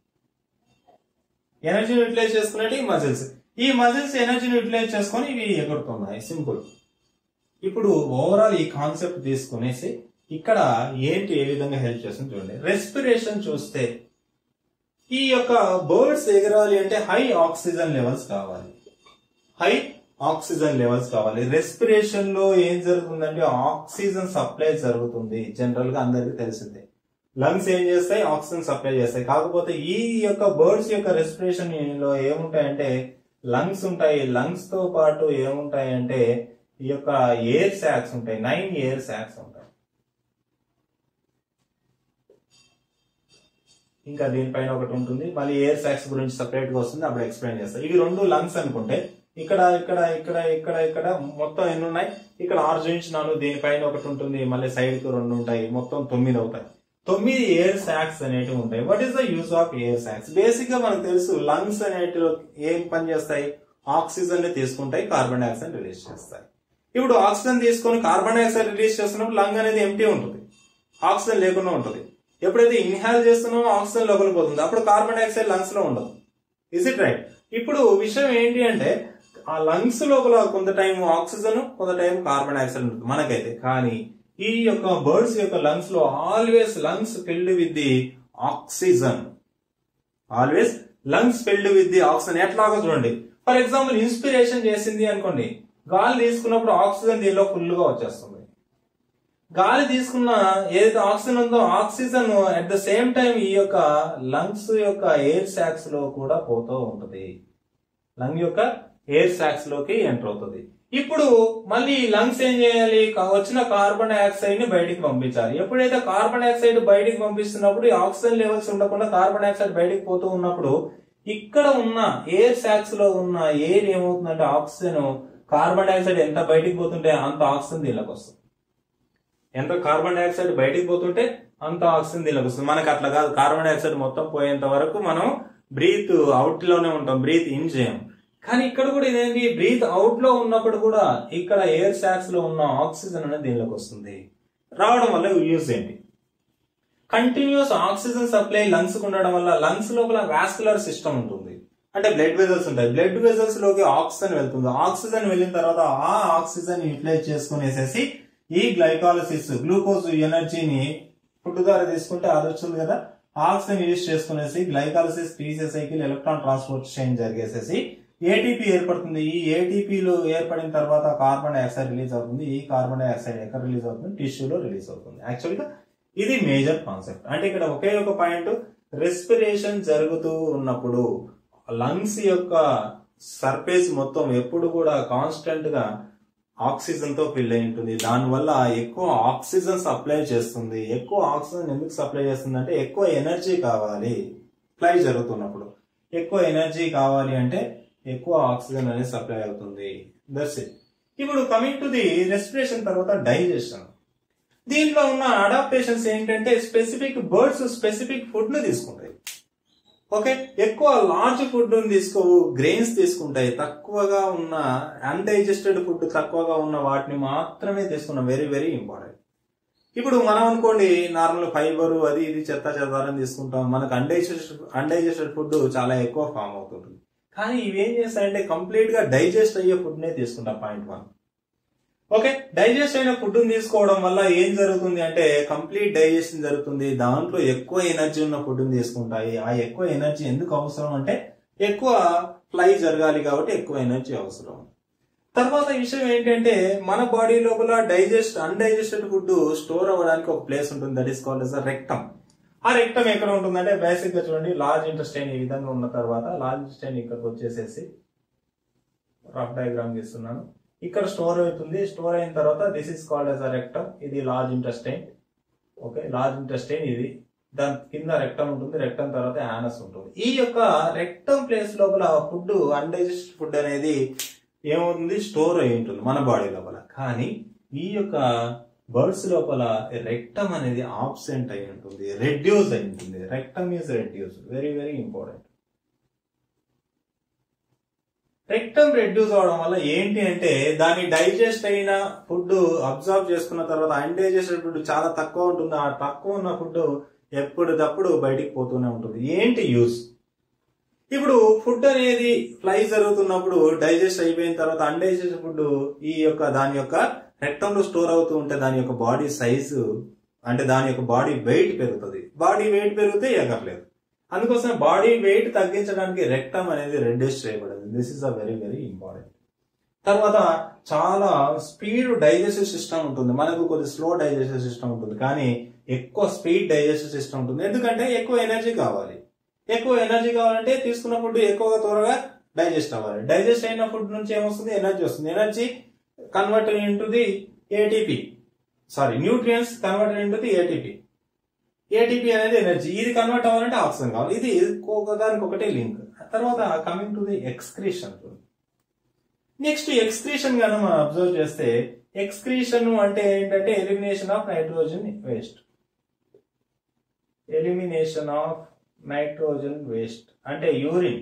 ఎనర్జీని యూటిలైజ్ చేసుకునేది మజిల్స్ ఈ మజిల్స్ ఎనర్జీని యూటిలైజ్ చేసుకొని ఇవి ఎగురుతున్నాయి సింపుల్ ఇప్పుడు ఓవరాల్ ఈ కాన్సెప్ట్ తీసుకునేసి ఇక్కడ ఏంటి ఏ విధంగా హెల్ప్ చేస్తుంది చూడండి రెస్పిరేషన్ చూస్తే ఈ యొక్క బర్డ్స్ ఎగరాలి అంటే హై ఆక్సిజన్ లెవెల్స్ కావాలి హై ఆక్సిజన్ లెవెల్స్ కావాలి రెస్పిరేషన్ లో ఏం జరుగుతుందంటే ఆక్సిజన్ సప్లై జరుగుతుంది జనరల్ గా అందరికి తెలిసిందే లంగ్స్ ఏం చేస్తాయి ఆక్సిజన్ సప్లై చేస్తాయి కాకపోతే ఈ యొక్క బర్డ్స్ యొక్క రెస్పిరేషన్ లో ఏముంటాయంటే లంగ్స్ ఉంటాయి లంగ్స్ తో పాటు ఏముంటాయంటే ఈ యొక్క ఎయిర్ సాక్స్ ఉంటాయి నైన్ ఎయిర్ సాక్స్ ఉంటాయి ఇంకా దీనిపైన ఒకటి ఉంటుంది మళ్ళీ ఎయిర్ సాక్స్ గురించి సపరేట్ గా వస్తుంది అప్పుడు ఎక్స్ప్లెయిన్ చేస్తారు ఇవి రెండు లంగ్స్ అనుకుంటే ఇక్కడ ఇక్కడ ఇక్కడ ఇక్కడ ఇక్కడ మొత్తం ఎన్ని ఉన్నాయి ఇక్కడ ఆరు చూపించినాను దీనిపైన ఒకటి ఉంటుంది మళ్ళీ సైడ్ కు రెండు ఉంటాయి మొత్తం తొమ్మిది అవుతాయి తొమ్మిది ఎయిర్ సాక్స్ అనేటివి ఉంటాయి what is the use of air sacs basic గా మనకు తెలుసు లంగ్స్ అనేటివి ఏం పని చేస్తాయి ఆక్సిజన్ ని తీసుకుంటాయి కార్బన్ డైఆక్సైడ్ రిలీజ్ చేస్తాయి ఇప్పుడు ఆక్సిజన్ తీసుకొని కార్బన్ డైఆక్సైడ్ రిలీజ్ చేస్తున్నప్పుడు లంగ్ అనేది ఎంటీ ఉంటుంది ఆక్సిజన్ లేకుండా ఉంటుంది ఎప్పుడైతే ఇన్హాల్ చేస్తున్నామో ఆక్సిజన్ లోపలికి పోతుంది అప్పుడు కార్బన్ డైఆక్సైడ్ లంగ్స్ లో ఉండదు ఇస్ ఇట్ రైట్ ఇప్పుడు విషయం ఏంటి అంటే ఆ లంగ్స్ లోపల కొంత టైం ఆక్సిజన్ కొంత టైం కార్బన్ డైఆక్సైడ్ ఉంటుంది మనకైతే కానీ ఈ యొక్క బర్డ్స్ యొక్క లంగ్స్ లో always lungs filled with the oxygen always lungs filled with the oxygen ఎట్లాగో చూడండి ఫర్ ఎగ్జాంపుల్ ఇన్స్పిరేషన్ చేసింది అనుకోండి గాలి తీసుకున్నప్పుడు ఆక్సిజన్ దీనిలో ఫుల్ గా వచ్చేస్తుంది గాలి తీసుకున్న ఏదైతే ఆక్సిజన్ ఉందో oxygen at the same time ఈ యొక్క లంగ్స్ యొక్క ఎయిర్ సాక్స్ లో కూడా పోతూ ఉంటది లంగ్ యొక్క ఎయిర్ సాక్స్ లోకి ఎంటర్ అవుతుంది ఇప్పుడు మళ్ళీ లంగ్స్ ఏం చేయాలి కా- వచ్చిన కార్బన్ డైఆక్సైడ్ ని బయటికి పంపించాలి ఎప్పుడైతే కార్బన్ డైఆక్సైడ్ బయటికి పంపిస్తున్నప్పుడు ఈ ఆక్సిజన్ లెవెల్స్ ఉండకుండా కార్బన్ డైఆక్సైడ్ బయటికి పోతూ ఉన్నప్పుడు ఇక్కడ ఉన్న ఎయిర్ సాక్స్ లో ఉన్న ఎయిర్ ఏమవుతుందంటే ఆక్సిజన్ కార్బన్ డైఆక్సైడ్ ఎంత బయటికి పోతుంటే అంత ఆక్సిజన్ దీనిలోకి వస్తుంది ఎంత కార్బన్ డైఆక్సైడ్ బయటికి పోతుంటే అంత ఆక్సిజన్ దీనిలోకి వస్తుంది మనకి అట్లా కాదు కార్బన్ డైఆక్సైడ్ మొత్తం పోయేంత వరకు మనం బ్రీత్ అవుట్ లోనే ఉంటాం బ్రీత్ ఇన్ చేయం కానీ ఇక్కడ కూడా ఇదేంటి బ్రీత్ అవుట్ లో ఉన్నప్పుడు కూడా ఇక్కడ ఎయిర్ సాక్స్ లో ఉన్న ఆక్సిజన్ అనేది దీనిలోకి వస్తుంది రావడం వల్ల యూజ్ ఏంటి కంటిన్యూస్ ఆక్సిజన్ సప్లై లంగ్స్ ఉండడం వల్ల లంగ్స్ లోపల వాస్కులర్ సిస్టమ్ ఉంటుంది అంటే బ్లడ్ వెజల్స్ ఉంటాయి బ్లడ్ వెజల్స్ లోకి ఆక్సిజన్ వెళ్తుంది ఆక్సిజన్ వెళ్ళిన తర్వాత ఆ ఆక్సిజన్ యూటిలైజ్ చేసుకునేసేసి ఈ గ్లైకాలసిస్ గ్లూకోజ్ ఎనర్జీని ఫుడ్ ద్వారా తీసుకుంటే అది వచ్చింది కదా ఆక్సిజన్ యూజ్ చేసుకునేసి glycolysis PC cycle electron transportation జరిగేసేసి ఏటీపీ ఏర్పడుతుంది ఈ ఏటీపీలు ఏర్పడిన తర్వాత కార్బన్ డైఆక్సైడ్ రిలీజ్ అవుతుంది ఈ కార్బన్ డైఆక్సైడ్ ఎక్కడ రిలీజ్ అవుతుంది టిష్యూలో రిలీజ్ అవుతుంది యాక్చువల్గా ఇది మేజర్ కాన్సెప్ట్ అంటే ఇక్కడ ఒకే ఒక పాయింట్ రెస్పిరేషన్ జరుగుతూ ఉన్నప్పుడు లంగ్స్ యొక్క సర్ఫేస్ మొత్తం ఎప్పుడు కూడా కాన్స్టెంట్ గా ఆక్సిజన్ తో ఫిల్ అయి ఉంటుంది దానివల్ల ఎక్కువ ఆక్సిజన్ సప్లై చేస్తుంది ఎక్కువ ఆక్సిజన్ ఎందుకు సప్లై చేస్తుంది అంటే ఎక్కువ ఎనర్జీ కావాలి ఫ్లై జరుగుతున్నప్పుడు ఎక్కువ ఎనర్జీ కావాలి అంటే ఎక్కువ ఆక్సిజన్ అనేది సప్లై అవుతుంది దట్స్ ఇట్ ఇప్పుడు కమింగ్ టు ది రెస్పిరేషన్ తర్వాత డైజెషన్ దీంట్లో ఉన్న అడాప్టేషన్స్ ఏంటంటే స్పెసిఫిక్ బర్డ్స్ స్పెసిఫిక్ ఫుడ్ ను తీసుకుంటాయి ఓకే ఎక్కువ లార్జ్ ఫుడ్ తీసుకోవు గ్రెయిన్స్ తీసుకుంటాయి తక్కువగా ఉన్న అన్డైజెస్టెడ్ ఫుడ్ తక్కువగా ఉన్న వాటిని మాత్రమే తీసుకున్నాం వెరీ వెరీ ఇంపార్టెంట్ ఇప్పుడు మనం అనుకోండి నార్మల్ ఫైబర్ అది ఇది చెత్త చెదారని తీసుకుంటాం మనకు అన్డైజెస్టెడ్ అన్డైజెస్టెడ్ ఫుడ్ చాలా ఎక్కువ ఫామ్ అవుతుంటుంది కానీ ఇవేం చేస్తాయంటే కంప్లీట్ గా డైజెస్ట్ అయ్యే ఫుడ్ నే తీసుకుంటాం పాయింట్ వన్ ఓకే డైజెస్ట్ అయిన ఫుడ్ తీసుకోవడం వల్ల ఏం జరుగుతుంది అంటే కంప్లీట్ డైజెషన్ జరుగుతుంది దాంట్లో ఎక్కువ ఎనర్జీ ఉన్న ఫుడ్ తీసుకుంటాయి ఆ ఎక్కువ ఎనర్జీ ఎందుకు అవసరం అంటే ఎక్కువ ఫ్లై జరగాలి కాబట్టి ఎక్కువ ఎనర్జీ అవసరం తర్వాత విషయం ఏంటంటే మన బాడీ లోపల డైజెస్ట్ అన్డైజెస్టెడ్ ఫుడ్ స్టోర్ అవ్వడానికి ఒక ప్లేస్ ఉంటుంది that is called as rectum ఆ రెక్టమ్ ఎక్కడ ఉంటుందంటే బేసిక్ గా చూడండి లార్జ్ ఇంటెస్టైన్ ఈ విధంగా ఉన్న తర్వాత లార్జ్ ఇంటెస్టైన్ ఇక్కడికి వచ్చేసేసి రఫ్ డయాగ్రామ్ గీస్తున్నాను ఇక్కడ స్టోర్ అవుతుంది స్టోర్ అయిన తర్వాత this is called as a rectum ఇది large intestine okay large intestine ఇది దాని కింద రెక్టమ్ ఉంటుంది రెక్టమ్ తర్వాత యానస్ ఉంటుంది ఈ యొక్క రెక్టమ్ ప్లేస్ లోపల ఫుడ్ అన్డైజెస్ట్ ఫుడ్ అనేది ఏమవుతుంది స్టోర్ అయి ఉంటుంది మన బాడీ లోపల కానీ ఈ యొక్క బర్డ్స్ లోపల రెక్టమ్ అనేది ఆబ్సెంట్ అయి ఉంటుంది రెడ్యూస్ అయి ఉంటుంది rectum is reduce very very important rectum reduce అవడం వల్ల ఏంటి అంటే దాని డైజెస్ట్ అయిన ఫుడ్ అబ్జర్వ్ చేసుకున్న తర్వాత అన్డైజెస్టెడ్ ఫుడ్ చాలా తక్కువ ఉంటుంది ఆ తక్కువ ఉన్న ఫుడ్ ఎప్పటికప్పుడు బయటికి పోతూనే ఉంటుంది ఏంటి యూస్ ఇప్పుడు ఫుడ్ అనేది ఫ్లై జరుగుతున్నప్పుడు డైజెస్ట్ అయిపోయిన తర్వాత అన్డైజెస్టెడ్ ఫుడ్ ఈ యొక్క దాని యొక్క రెక్టంలో స్టోర్ అవుతూ ఉంటే దాని యొక్క బాడీ సైజు అంటే దాని యొక్క బాడీ వెయిట్ పెరుగుతుంది బాడీ వెయిట్ పెరిగితే ఎగరలేదు అందుకోసం బాడీ వెయిట్ తగ్గించడానికి రెక్టమ్ అనేది రెడ్యూస్ చేయబడింది this is a very very important తర్వాత చాలా స్పీడ్ డైజెస్టివ్ సిస్టమ్ ఉంటుంది మనకు కొద్ది స్లో డైజెస్టివ్ సిస్టమ్ ఉంటుంది కానీ ఎక్కువ స్పీడ్ డైజెస్టివ్ సిస్టమ్ ఉంటుంది ఎందుకంటే ఎక్కువ ఎనర్జీ కావాలి ఎక్కువ ఎనర్జీ కావాలంటే తీసుకున్న ఫుడ్ ఎక్కువగా త్వరగా డైజెస్ట్ అవ్వాలి డైజెస్ట్ అయిన ఫుడ్ నుంచి ఏమొస్తుంది ఎనర్జీ వస్తుంది energy converted into the ATP sorry nutrients converted into the ATP ATP అనేది ఎనర్జీ ఇది కన్వర్ట్ అవ్వాలంటే ఆక్సిజన్ కావాలి ఇది దానికి ఒకటే లింక్ తర్వాత coming to the excretion next excretion గాను మనం అబ్జర్వ్ చేస్తే ఎక్స్క్రీషన్ అంటే ఏంటంటే elimination of nitrogen waste elimination of nitrogen waste అంటే urine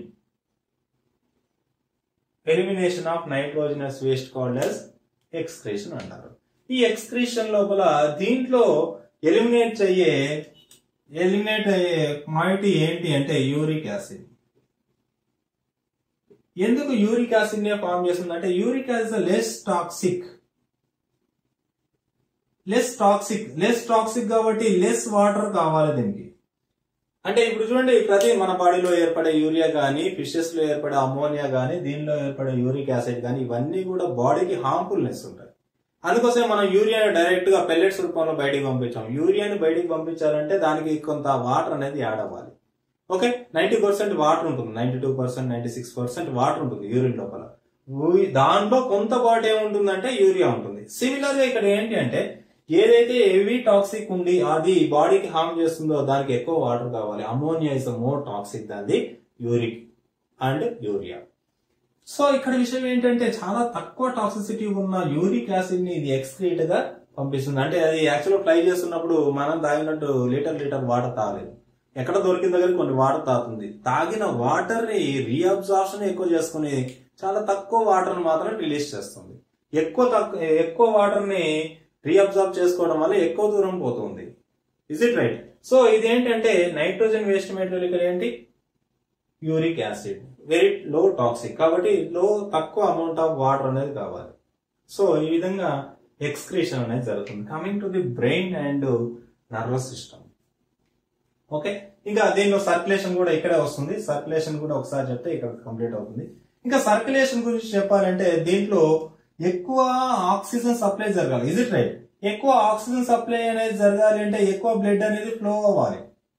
elimination of nitrogenous waste called as excretion అంటారు ఈ ఎక్స్క్రీషన్ లోపల దీంట్లో ఎలిమినేట్ అయ్యే ఎలిమినేట్ అయ్యే క్వాంటిటీ ఏంటి అంటే యూరిక్ యాసిడ్ ఎందుకు యూరిక్ యాసిడ్ నే ఫామ్ చేస్తుంది అంటే uric acid less toxic less toxic less toxic కాబట్టి లెస్ వాటర్ కావాలి దీనికి అంటే ఇప్పుడు చూడండి ప్రతి మన బాడీలో ఏర్పడే యూరియా కానీ ఫిషెస్ లో ఏర్పడే అమోనియా కానీ దీనిలో ఏర్పడే యూరిక్ యాసిడ్ కానీ ఇవన్నీ కూడా బాడీకి హార్మ్ఫుల్నెస్ ఉంటాయి అందుకోసం మనం యూరియాని డైరెక్ట్ గా పెల్లెట్స్ రూపంలో బయటికి పంపించాం యూరియాని బయటికి పంపించాలంటే దానికి కొంత వాటర్ అనేది యాడ్ అవ్వాలి ఓకే నైన్టీ పర్సెంట్ వాటర్ ఉంటుంది ninety two percent ninety six percent water ఉంటుంది యూరిన్ లోపల ఊ- దాంట్లో కొంత పాటు ఏముంటుందంటే యూరియా ఉంటుంది సిమిలర్ గా ఇక్కడ ఏంటి అంటే ఏదైతే హెవీ టాక్సిక్ ఉండి అది బాడీకి హార్మ్ చేస్తుందో దానికి ఎక్కువ వాటర్ కావాలి ammonia is more toxic than the uric and urea so ఇక్కడ విషయం ఏంటంటే చాలా తక్కువ టాక్సిసిటీ ఉన్న యూరిక్ యాసిడ్ ని ఇది ఎక్స్క్రీట్ గా పంపిస్తుంది అంటే అది యాక్చువల్గా ఫ్లై చేస్తున్నప్పుడు మనం తాగినట్టు లీటర్ లీటర్ వాటర్ తాగలేదు ఎక్కడ దొరికిన దగ్గర కొన్ని వాటర్ తాగుతుంది తాగిన వాటర్ ని రీఅబ్జార్ప్షన్ ఎక్కువ చేసుకుని చాలా తక్కువ వాటర్ మాత్రం రిలీజ్ చేస్తుంది ఎక్కువ తక్కువ ఎక్కువ వాటర్ ని రీఅబ్జార్బ్ చేసుకోవడం వల్ల ఎక్కువ దూరం పోతుంది ఇజ్ ఇట్ రైట్ సో ఇదేంటంటే నైట్రోజన్ వేస్ట్ మెటీరియల్ ఇక్కడ ఏంటి uric acid very low toxic కాబట్టి లో తక్కువ అమౌంట్ ఆఫ్ వాటర్ అనేది కావాలి సో ఈ విధంగా ఎక్స్క్రీషన్ అనేది జరుగుతుంది coming to the brain and nervous system okay ఇంకా దీనిలో సర్క్యులేషన్ కూడా ఇక్కడే వస్తుంది సర్క్యులేషన్ కూడా ఒకసారి చెప్తే ఇక్కడ కంప్లీట్ అవుతుంది ఇంకా సర్క్యులేషన్ గురించి చెప్పాలంటే దీంట్లో ఎక్కువ ఆక్సిజన్ సప్లై జరగాలి ఇజ్ ఇట్ రైట్ ఎక్కువ ఆక్సిజన్ సప్లై అనేది జరగాలి అంటే ఎక్కువ బ్లడ్ అనేది ఫ్లో అవ్వాలి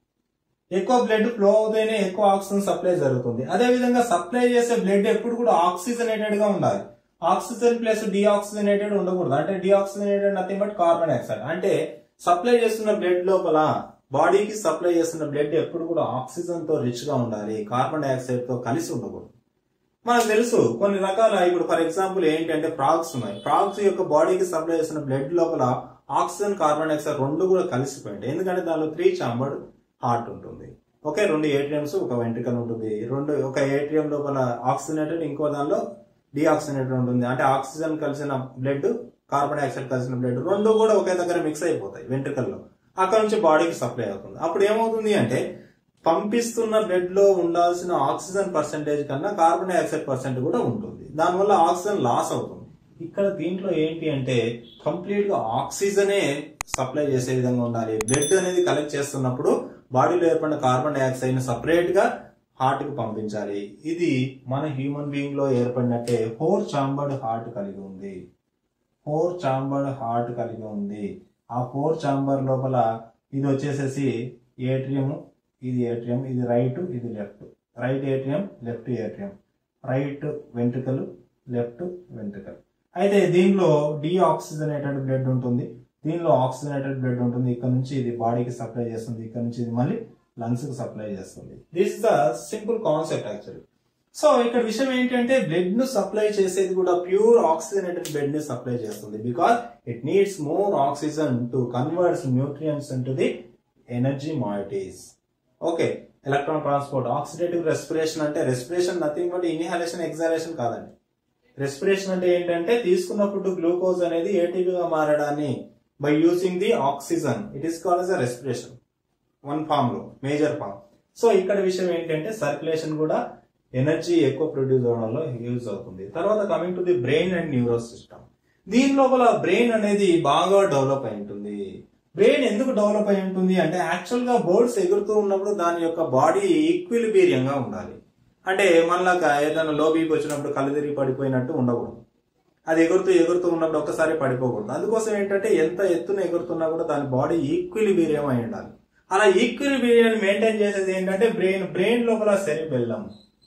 ఎక్కువ బ్లడ్ ఫ్లో అవుతేనే ఎక్కువ ఆక్సిజన్ సప్లై జరుగుతుంది అదే విధంగా సప్లై చేసే బ్లడ్ ఎప్పుడు కూడా ఆక్సిజనేటెడ్ గా ఉండాలి ఆక్సిజన్ ప్లస్ డిఆక్సిజనేటెడ్ ఉండకూడదు అంటే deoxygenated nothing but carbon dioxide అంటే సప్లై చేస్తున్న బ్లడ్ లోపల బాడీకి సప్లై చేస్తున్న బ్లడ్ ఎప్పుడు కూడా ఆక్సిజన్ తో రిచ్ గా ఉండాలి కార్బన్ డైఆక్సైడ్ తో కలిసి ఉండకూడదు మనకు తెలుసు కొన్ని రకాల ఇప్పుడు ఫర్ ఎగ్జాంపుల్ ఏంటంటే ఫ్రాగ్స్ ఉన్నాయి ఫ్రాగ్స్ యొక్క బాడీకి సప్లై చేస్తున్న బ్లడ్ లోపల ఆక్సిజన్ కార్బన్ డైఆక్సైడ్ రెండు కూడా కలిసిపోయింటాయి ఎందుకంటే దానిలో త్రీ చాంబర్డ్ హార్ట్ ఉంటుంది ఒకే రెండు ఏటీఎంస్ ఒక వెంట్రికల్ ఉంటుంది రెండు ఒక ఏటీఎం లోపల ఆక్సిజనేటెడ్ ఇంకో దానిలో డిఆక్సిజనేటెడ్ ఉంటుంది అంటే ఆక్సిజన్ కలిసిన బ్లడ్ కార్బన్ డైఆక్సైడ్ కలిసిన బ్లడ్ రెండు కూడా ఒకే దగ్గర మిక్స్ అయిపోతాయి వెంట్రికల్లో అక్కడ నుంచి బాడీకి సప్లై అవుతుంది అప్పుడు ఏమవుతుంది అంటే పంపిస్తున్న బ్లడ్ లో ఉండాల్సిన ఆక్సిజన్ పర్సెంటేజ్ కన్నా కార్బన్ డైఆక్సైడ్ పర్సెంట్ కూడా ఉంటుంది దానివల్ల ఆక్సిజన్ లాస్ అవుతుంది ఇక్కడ దీంట్లో ఏంటి అంటే కంప్లీట్ గా ఆక్సిజనే సప్లై చేసే విధంగా ఉండాలి బ్లడ్ అనేది కలెక్ట్ చేస్తున్నప్పుడు బాడీలో ఏర్పడిన కార్బన్ డైఆక్సైడ్ ని సపరేట్ గా హార్ట్ కి పంపించాలి ఇది మన హ్యూమన్ బీయింగ్ లో ఏర్పడినట్టే ఫోర్ చాంబర్డ్ హార్ట్ కలిగి ఉంది ఫోర్ చాంబర్డ్ హార్ట్ కలిగి ఉంది ఆ ఫోర్ చాంబర్ లోపల ఇది వచ్చేసేసి ఏట్రియం ఇది ఏట్రియం ఇది రైట్ ఇది left right atrium left atrium right ventricles left ventricles అయితే దీనిలో డీఆక్సిజనేటెడ్ బ్లడ్ ఉంటుంది దీనిలో ఆక్సిజనేటెడ్ బ్లడ్ ఉంటుంది ఇక్కడ నుంచి ఇది బాడీకి సప్లై చేస్తుంది ఇక్కడ నుంచి ఇది మళ్ళీ లంగ్స్ కి సప్లై చేస్తుంది this is the simple concept actually so ఇక్కడ విషయం ఏంటంటే బ్లడ్ ను సప్లై చేసేది కూడా ప్యూర్ ఆక్సిజనేటెడ్ బ్లడ్ ని సప్లై చేస్తుంది because it needs more oxygen to converts nutrients into the energy మాయిటీస్ okay electron transport oxidative respiration అంటే respiration nothing but inhalation exhalation కాదండి రెస్పిరేషన్ అంటే ఏంటంటే తీసుకున్న ఫుడ్ గ్లూకోజ్ అనేది ఏటీపీగా మారడాన్ని by using the oxygen it is call as a respiration one form లో మేజర్ ఫామ్ సో ఇక్కడ విషయం ఏంటంటే సర్క్యులేషన్ కూడా ఎనర్జీ ఎక్కువ ప్రొడ్యూస్ అవడంలో యూజ్ అవుతుంది తర్వాత coming to the brain and neuro system దీని లోపల బ్రెయిన్ అనేది బాగా డెవలప్ అయి ఉంటుంది బ్రెయిన్ ఎందుకు డెవలప్ అయి ఉంటుంది అంటే యాక్చువల్ గా బర్డ్స్ ఎగురుతూ ఉన్నప్పుడు దాని యొక్క బాడీ ఈక్విలిబీరియంగా ఉండాలి అంటే మనలాగా ఏదైనా లో బీపీ వచ్చినప్పుడు కళ్ళు తిరిగి పడిపోయినట్టు ఉండకూడదు అది ఎగురుతూ ఎగురుతూ ఉన్నప్పుడు ఒక్కసారి పడిపోకూడదు అందుకోసం ఏంటంటే ఎంత ఎత్తున ఎగురుతున్నా కూడా దాని బాడీ ఈక్విలిబీరియం అయి ఉండాలి అలా ఈక్విలిబీరియం మెయింటైన్ చేసేది ఏంటంటే బ్రెయిన్ బ్రెయిన్ లోపల సెరిబెల్లం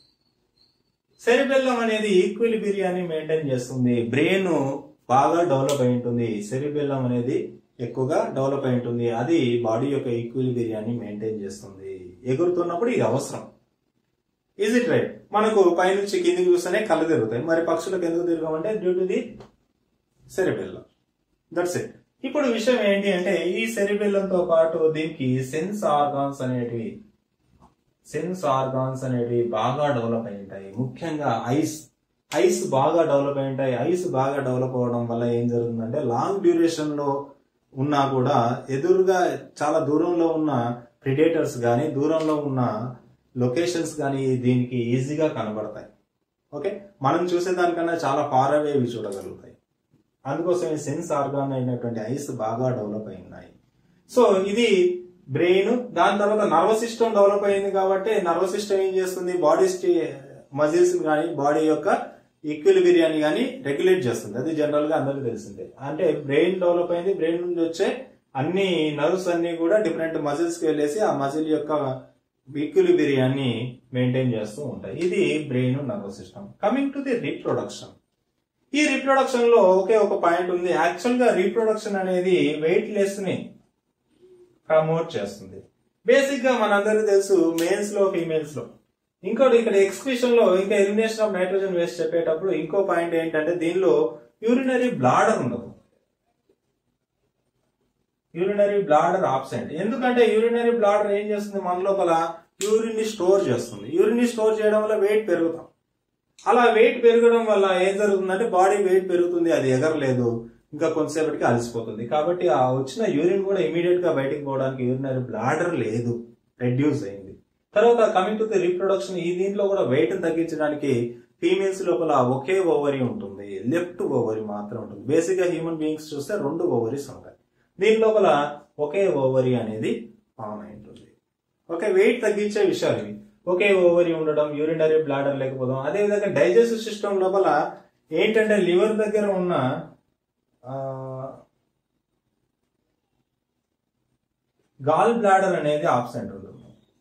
సెరిబెల్లం అనేది ఈక్విలిబిరియాని మెయింటైన్ చేస్తుంది బ్రెయిన్ బాగా డెవలప్ అయి ఉంటుంది సెరిబెల్లం అనేది ఎక్కువగా డెవలప్ అయి ఉంటుంది అది బాడీ యొక్క ఈక్విలిబిరియాని మెయింటైన్ చేస్తుంది ఎగురుతున్నప్పుడు ఇది అవసరం ఈజ్ ఇట్ రైట్ మనకు పైనుంచి కిందికి చూస్తేనే కళ్ళు తిరుగుతాయి మరి పక్షులకు ఎందుకు తిరగమంటే due to the cerebellum that's it ఇప్పుడు విషయం ఏంటి అంటే ఈ సెరిబెల్లంతో పాటు దీనికి సెన్స్ ఆర్గాన్స్ అనేటివి సెన్స్ ఆర్గాన్స్ అనేవి బాగా డెవలప్ అయి ఉంటాయి ముఖ్యంగా ఐస్ ఐస్ బాగా డెవలప్ అయి ఉంటాయి ఐస్ బాగా డెవలప్ అవ్వడం వల్ల ఏం జరుగుతుందంటే లాంగ్ డ్యూరేషన్ లో ఉన్నా కూడా ఎదురుగా చాలా దూరంలో ఉన్న ప్రిడేటర్స్ కానీ దూరంలో ఉన్న లొకేషన్స్ కానీ దీనికి ఈజీగా కనబడతాయి ఓకే మనం చూసేదానికన్నా చాలా ఫార్ అవే ఇవి చూడగలుగుతాయి అందుకోసం ఈ సెన్స్ ఆర్గాన్ అయినటువంటి ఐస్ బాగా డెవలప్ అయి ఉన్నాయి సో ఇది బ్రెయిన్ దాని తర్వాత నర్వస్ సిస్టమ్ డెవలప్ అయింది కాబట్టి నర్వస్ సిస్టమ్ ఏం చేస్తుంది బాడీ మజిల్స్ కానీ బాడీ యొక్క ఈక్విలిబిరియాని కానీ రెగ్యులేట్ చేస్తుంది అది జనరల్ గా అందరికీ తెలిసిందే అంటే బ్రెయిన్ డెవలప్ అయింది బ్రెయిన్ నుంచి వచ్చే అన్ని నర్వ్స్ అన్ని కూడా డిఫరెంట్ మజిల్స్ కి వెళ్ళేసి ఆ మజిల్ యొక్క ఈక్విలిబిరియాన్ని మెయింటైన్ చేస్తూ ఉంటాయి ఇది brain nervous system coming to the reproduction ఈ రీప్రొడక్షన్ లో ఒకే ఒక పాయింట్ ఉంది యాక్చువల్ గా రీప్రొడక్షన్ అనేది వెయిట్ లెస్ ని ప్రమోట్ చేస్తుంది బేసిక్ గా మనందరికీ తెలుసు మేల్స్ లో ఫీమేల్స్ లో ఇంకోటి ఇక్కడ ఎక్స్క్రిషన్ లో ఇంకా ఎలిమినేషన్ ఆఫ్ నైట్రోజన్ వేస్ట్ చెప్పేటప్పుడు ఇంకో పాయింట్ ఏంటంటే దీనిలో యూరినరీ బ్లాడర్ ఉండదు యూరినరీ బ్లాడర్ ఆబ్సెంట్ ఎందుకంటే యూరినరీ బ్లాడర్ ఏం చేస్తుంది మన లోపల యూరిన్ ని స్టోర్ చేస్తుంది యూరిన్ ని స్టోర్ చేయడం వల్ల వెయిట్ పెరుగుతాం అలా వెయిట్ పెరగడం వల్ల ఏం జరుగుతుందంటే బాడీ వెయిట్ పెరుగుతుంది అది ఎగరలేదు ఇంకా కొంతసేపటికి అలసిపోతుంది కాబట్టి ఆ వచ్చిన యూరిన్ కూడా ఇమీడియట్ గా బయటికి పోవడానికి యూరినరీ బ్లాడర్ లేదు రెడ్యూస్ అయింది తర్వాత కమింగ్ టు ది రీప్రొడక్షన్ ఈ దీంట్లో కూడా వెయిట్ తగ్గించడానికి ఫీమేల్స్ లోపల ఒకే ఓవరీ ఉంటుంది లెఫ్ట్ ఓవరీ మాత్రం ఉంటుంది బేసిక్ గా హ్యూమన్ బీయింగ్స్ చూస్తే రెండు ఓవరీస్ ఉంటాయి దీని లోపల ఒకే ఓవరీ అనేది ఫామ్ అయి ఉంటుంది ఓకే వెయిట్ తగ్గించే విషయాలు ఇవి ఒకే ఓవరీ ఉండడం యూరినరీ బ్లాడర్ లేకపోవడం అదేవిధంగా డైజెస్టివ్ సిస్టమ్ లోపల ఏంటంటే లివర్ దగ్గర ఉన్న గాల్ బ్లాడర్ అనేది ఆబ్సెంట్ ఉంటుంది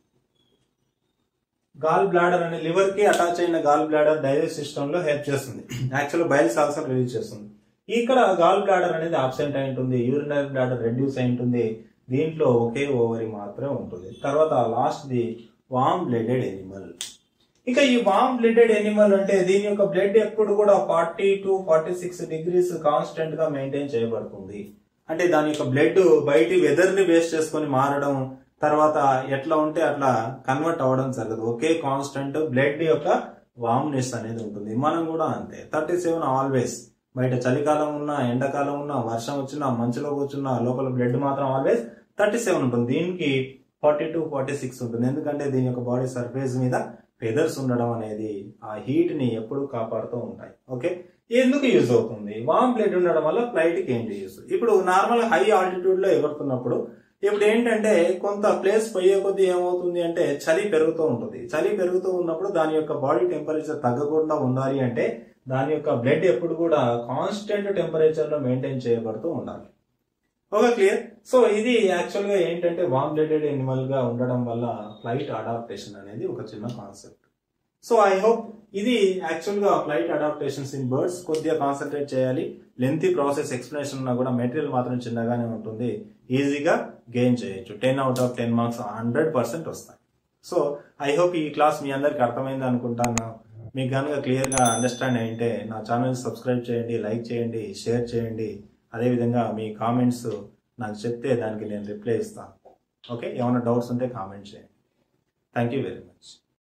గాల్ బ్లాడర్ అనే లివర్ కి అటాచ్ అయిన గాల్ బ్లాడర్ డైజెస్ట్ సిస్టమ్ లో హెల్ప్ చేస్తుంది యాక్చువల్ బయల్ సాల్స్ రిలీజ్ చేస్తుంది ఇక్కడ గాల్ బ్లాడర్ అనేది ఆబ్సెంట్ అయి ఉంటుంది యూరినరీ బ్లాడర్ రెడ్యూస్ అయి ఉంటుంది దీంట్లో ఒకే ఓవరీ మాత్రమే ఉంటుంది తర్వాత last the warm blooded animal ఇక ఈ వామ్ బ్లడెడ్ ఎనిమల్ అంటే దీని యొక్క బ్లడ్ ఎప్పుడు కూడా forty to forty six degrees constant గా మెయింటైన్ చేయబడుతుంది అంటే దాని యొక్క బ్లడ్ బయటి వెదర్ ని బేస్ చేసుకొని మారడం తర్వాత ఎట్లా ఉంటే అట్లా కన్వర్ట్ అవ్వడం జరగదు ఒకే కాన్స్టెంట్ బ్లడ్ యొక్క వామ్నెస్ అనేది ఉంటుంది మనం కూడా అంతే థర్టీ సెవెన్ ఆల్వేస్ బయట చలికాలం ఉన్నా ఎండాకాలం ఉన్నా వర్షం వచ్చినా మంచులో కూర్చున్నా లోపల బ్లడ్ మాత్రం ఆల్వేస్ థర్టీ సెవెన్ ఉంటుంది దీనికి ఫార్టీ టు ఫార్టీ సిక్స్ ఉంటుంది ఎందుకంటే దీని యొక్క బాడీ సర్ఫేస్ మీద ఫెదర్స్ ఉండడం అనేది ఆ హీట్ ని ఎప్పుడు కాపాడుతూ ఉంటాయి ఓకే ఎందుకు యూజ్ అవుతుంది వామ్ బ్లడ్ ఉండడం వల్ల ఫ్లైట్ కి ఏంటి యూజ్ ఇప్పుడు నార్మల్ హై ఆల్టిట్యూడ్ లో ఎగురుతున్నప్పుడు ఇప్పుడు ఏంటంటే కొంత ప్లేస్ పోయే కొద్దీ ఏమవుతుంది అంటే చలి పెరుగుతూ ఉంటుంది చలి పెరుగుతూ ఉన్నప్పుడు దాని యొక్క బాడీ టెంపరేచర్ తగ్గకుండా ఉండాలి అంటే దాని యొక్క బ్లడ్ ఎప్పుడు కూడా కాన్స్టెంట్ టెంపరేచర్ లో మెయింటైన్ చేయబడుతూ ఉండాలి ఓకే క్లియర్ సో ఇది యాక్చువల్ గా ఏంటంటే వామ్ బ్లడెడ్ ఎనిమల్ గా ఉండడం వల్ల ఫ్లైట్ అడాప్టేషన్ అనేది ఒక చిన్న కాన్సెప్ట్ సో ఐ హోప్ ఇది యాక్చువల్ గా ఫ్లైట్ అడాప్టేషన్స్ ఇన్ బర్డ్స్ కొద్దిగా కాన్సన్ట్రేట్ చేయాలి లెంతీ ప్రాసెస్ ఎక్స్ప్లెనేషన్ ఉన్నా కూడా మెటీరియల్ మాత్రం చిన్నగానే ఉంటుంది ఈజీగా గెయిన్ చేయొచ్చు ten out of ten marks hundred percent వస్తాయి సో ఐ హోప్ ఈ క్లాస్ మీ అందరికి అర్థమైంది అనుకుంటాను మీకు కనుక క్లియర్ గా అండర్స్టాండ్ అయింటే నా ఛానల్ సబ్స్క్రైబ్ చేయండి లైక్ చేయండి షేర్ చేయండి అదేవిధంగా మీ కామెంట్స్ నాకు చెప్తే దానికి నేను రిప్లై ఇస్తాను ఓకే ఏమైనా డౌట్స్ ఉంటే కామెంట్ చేయండి థ్యాంక్ యూ వెరీ మచ్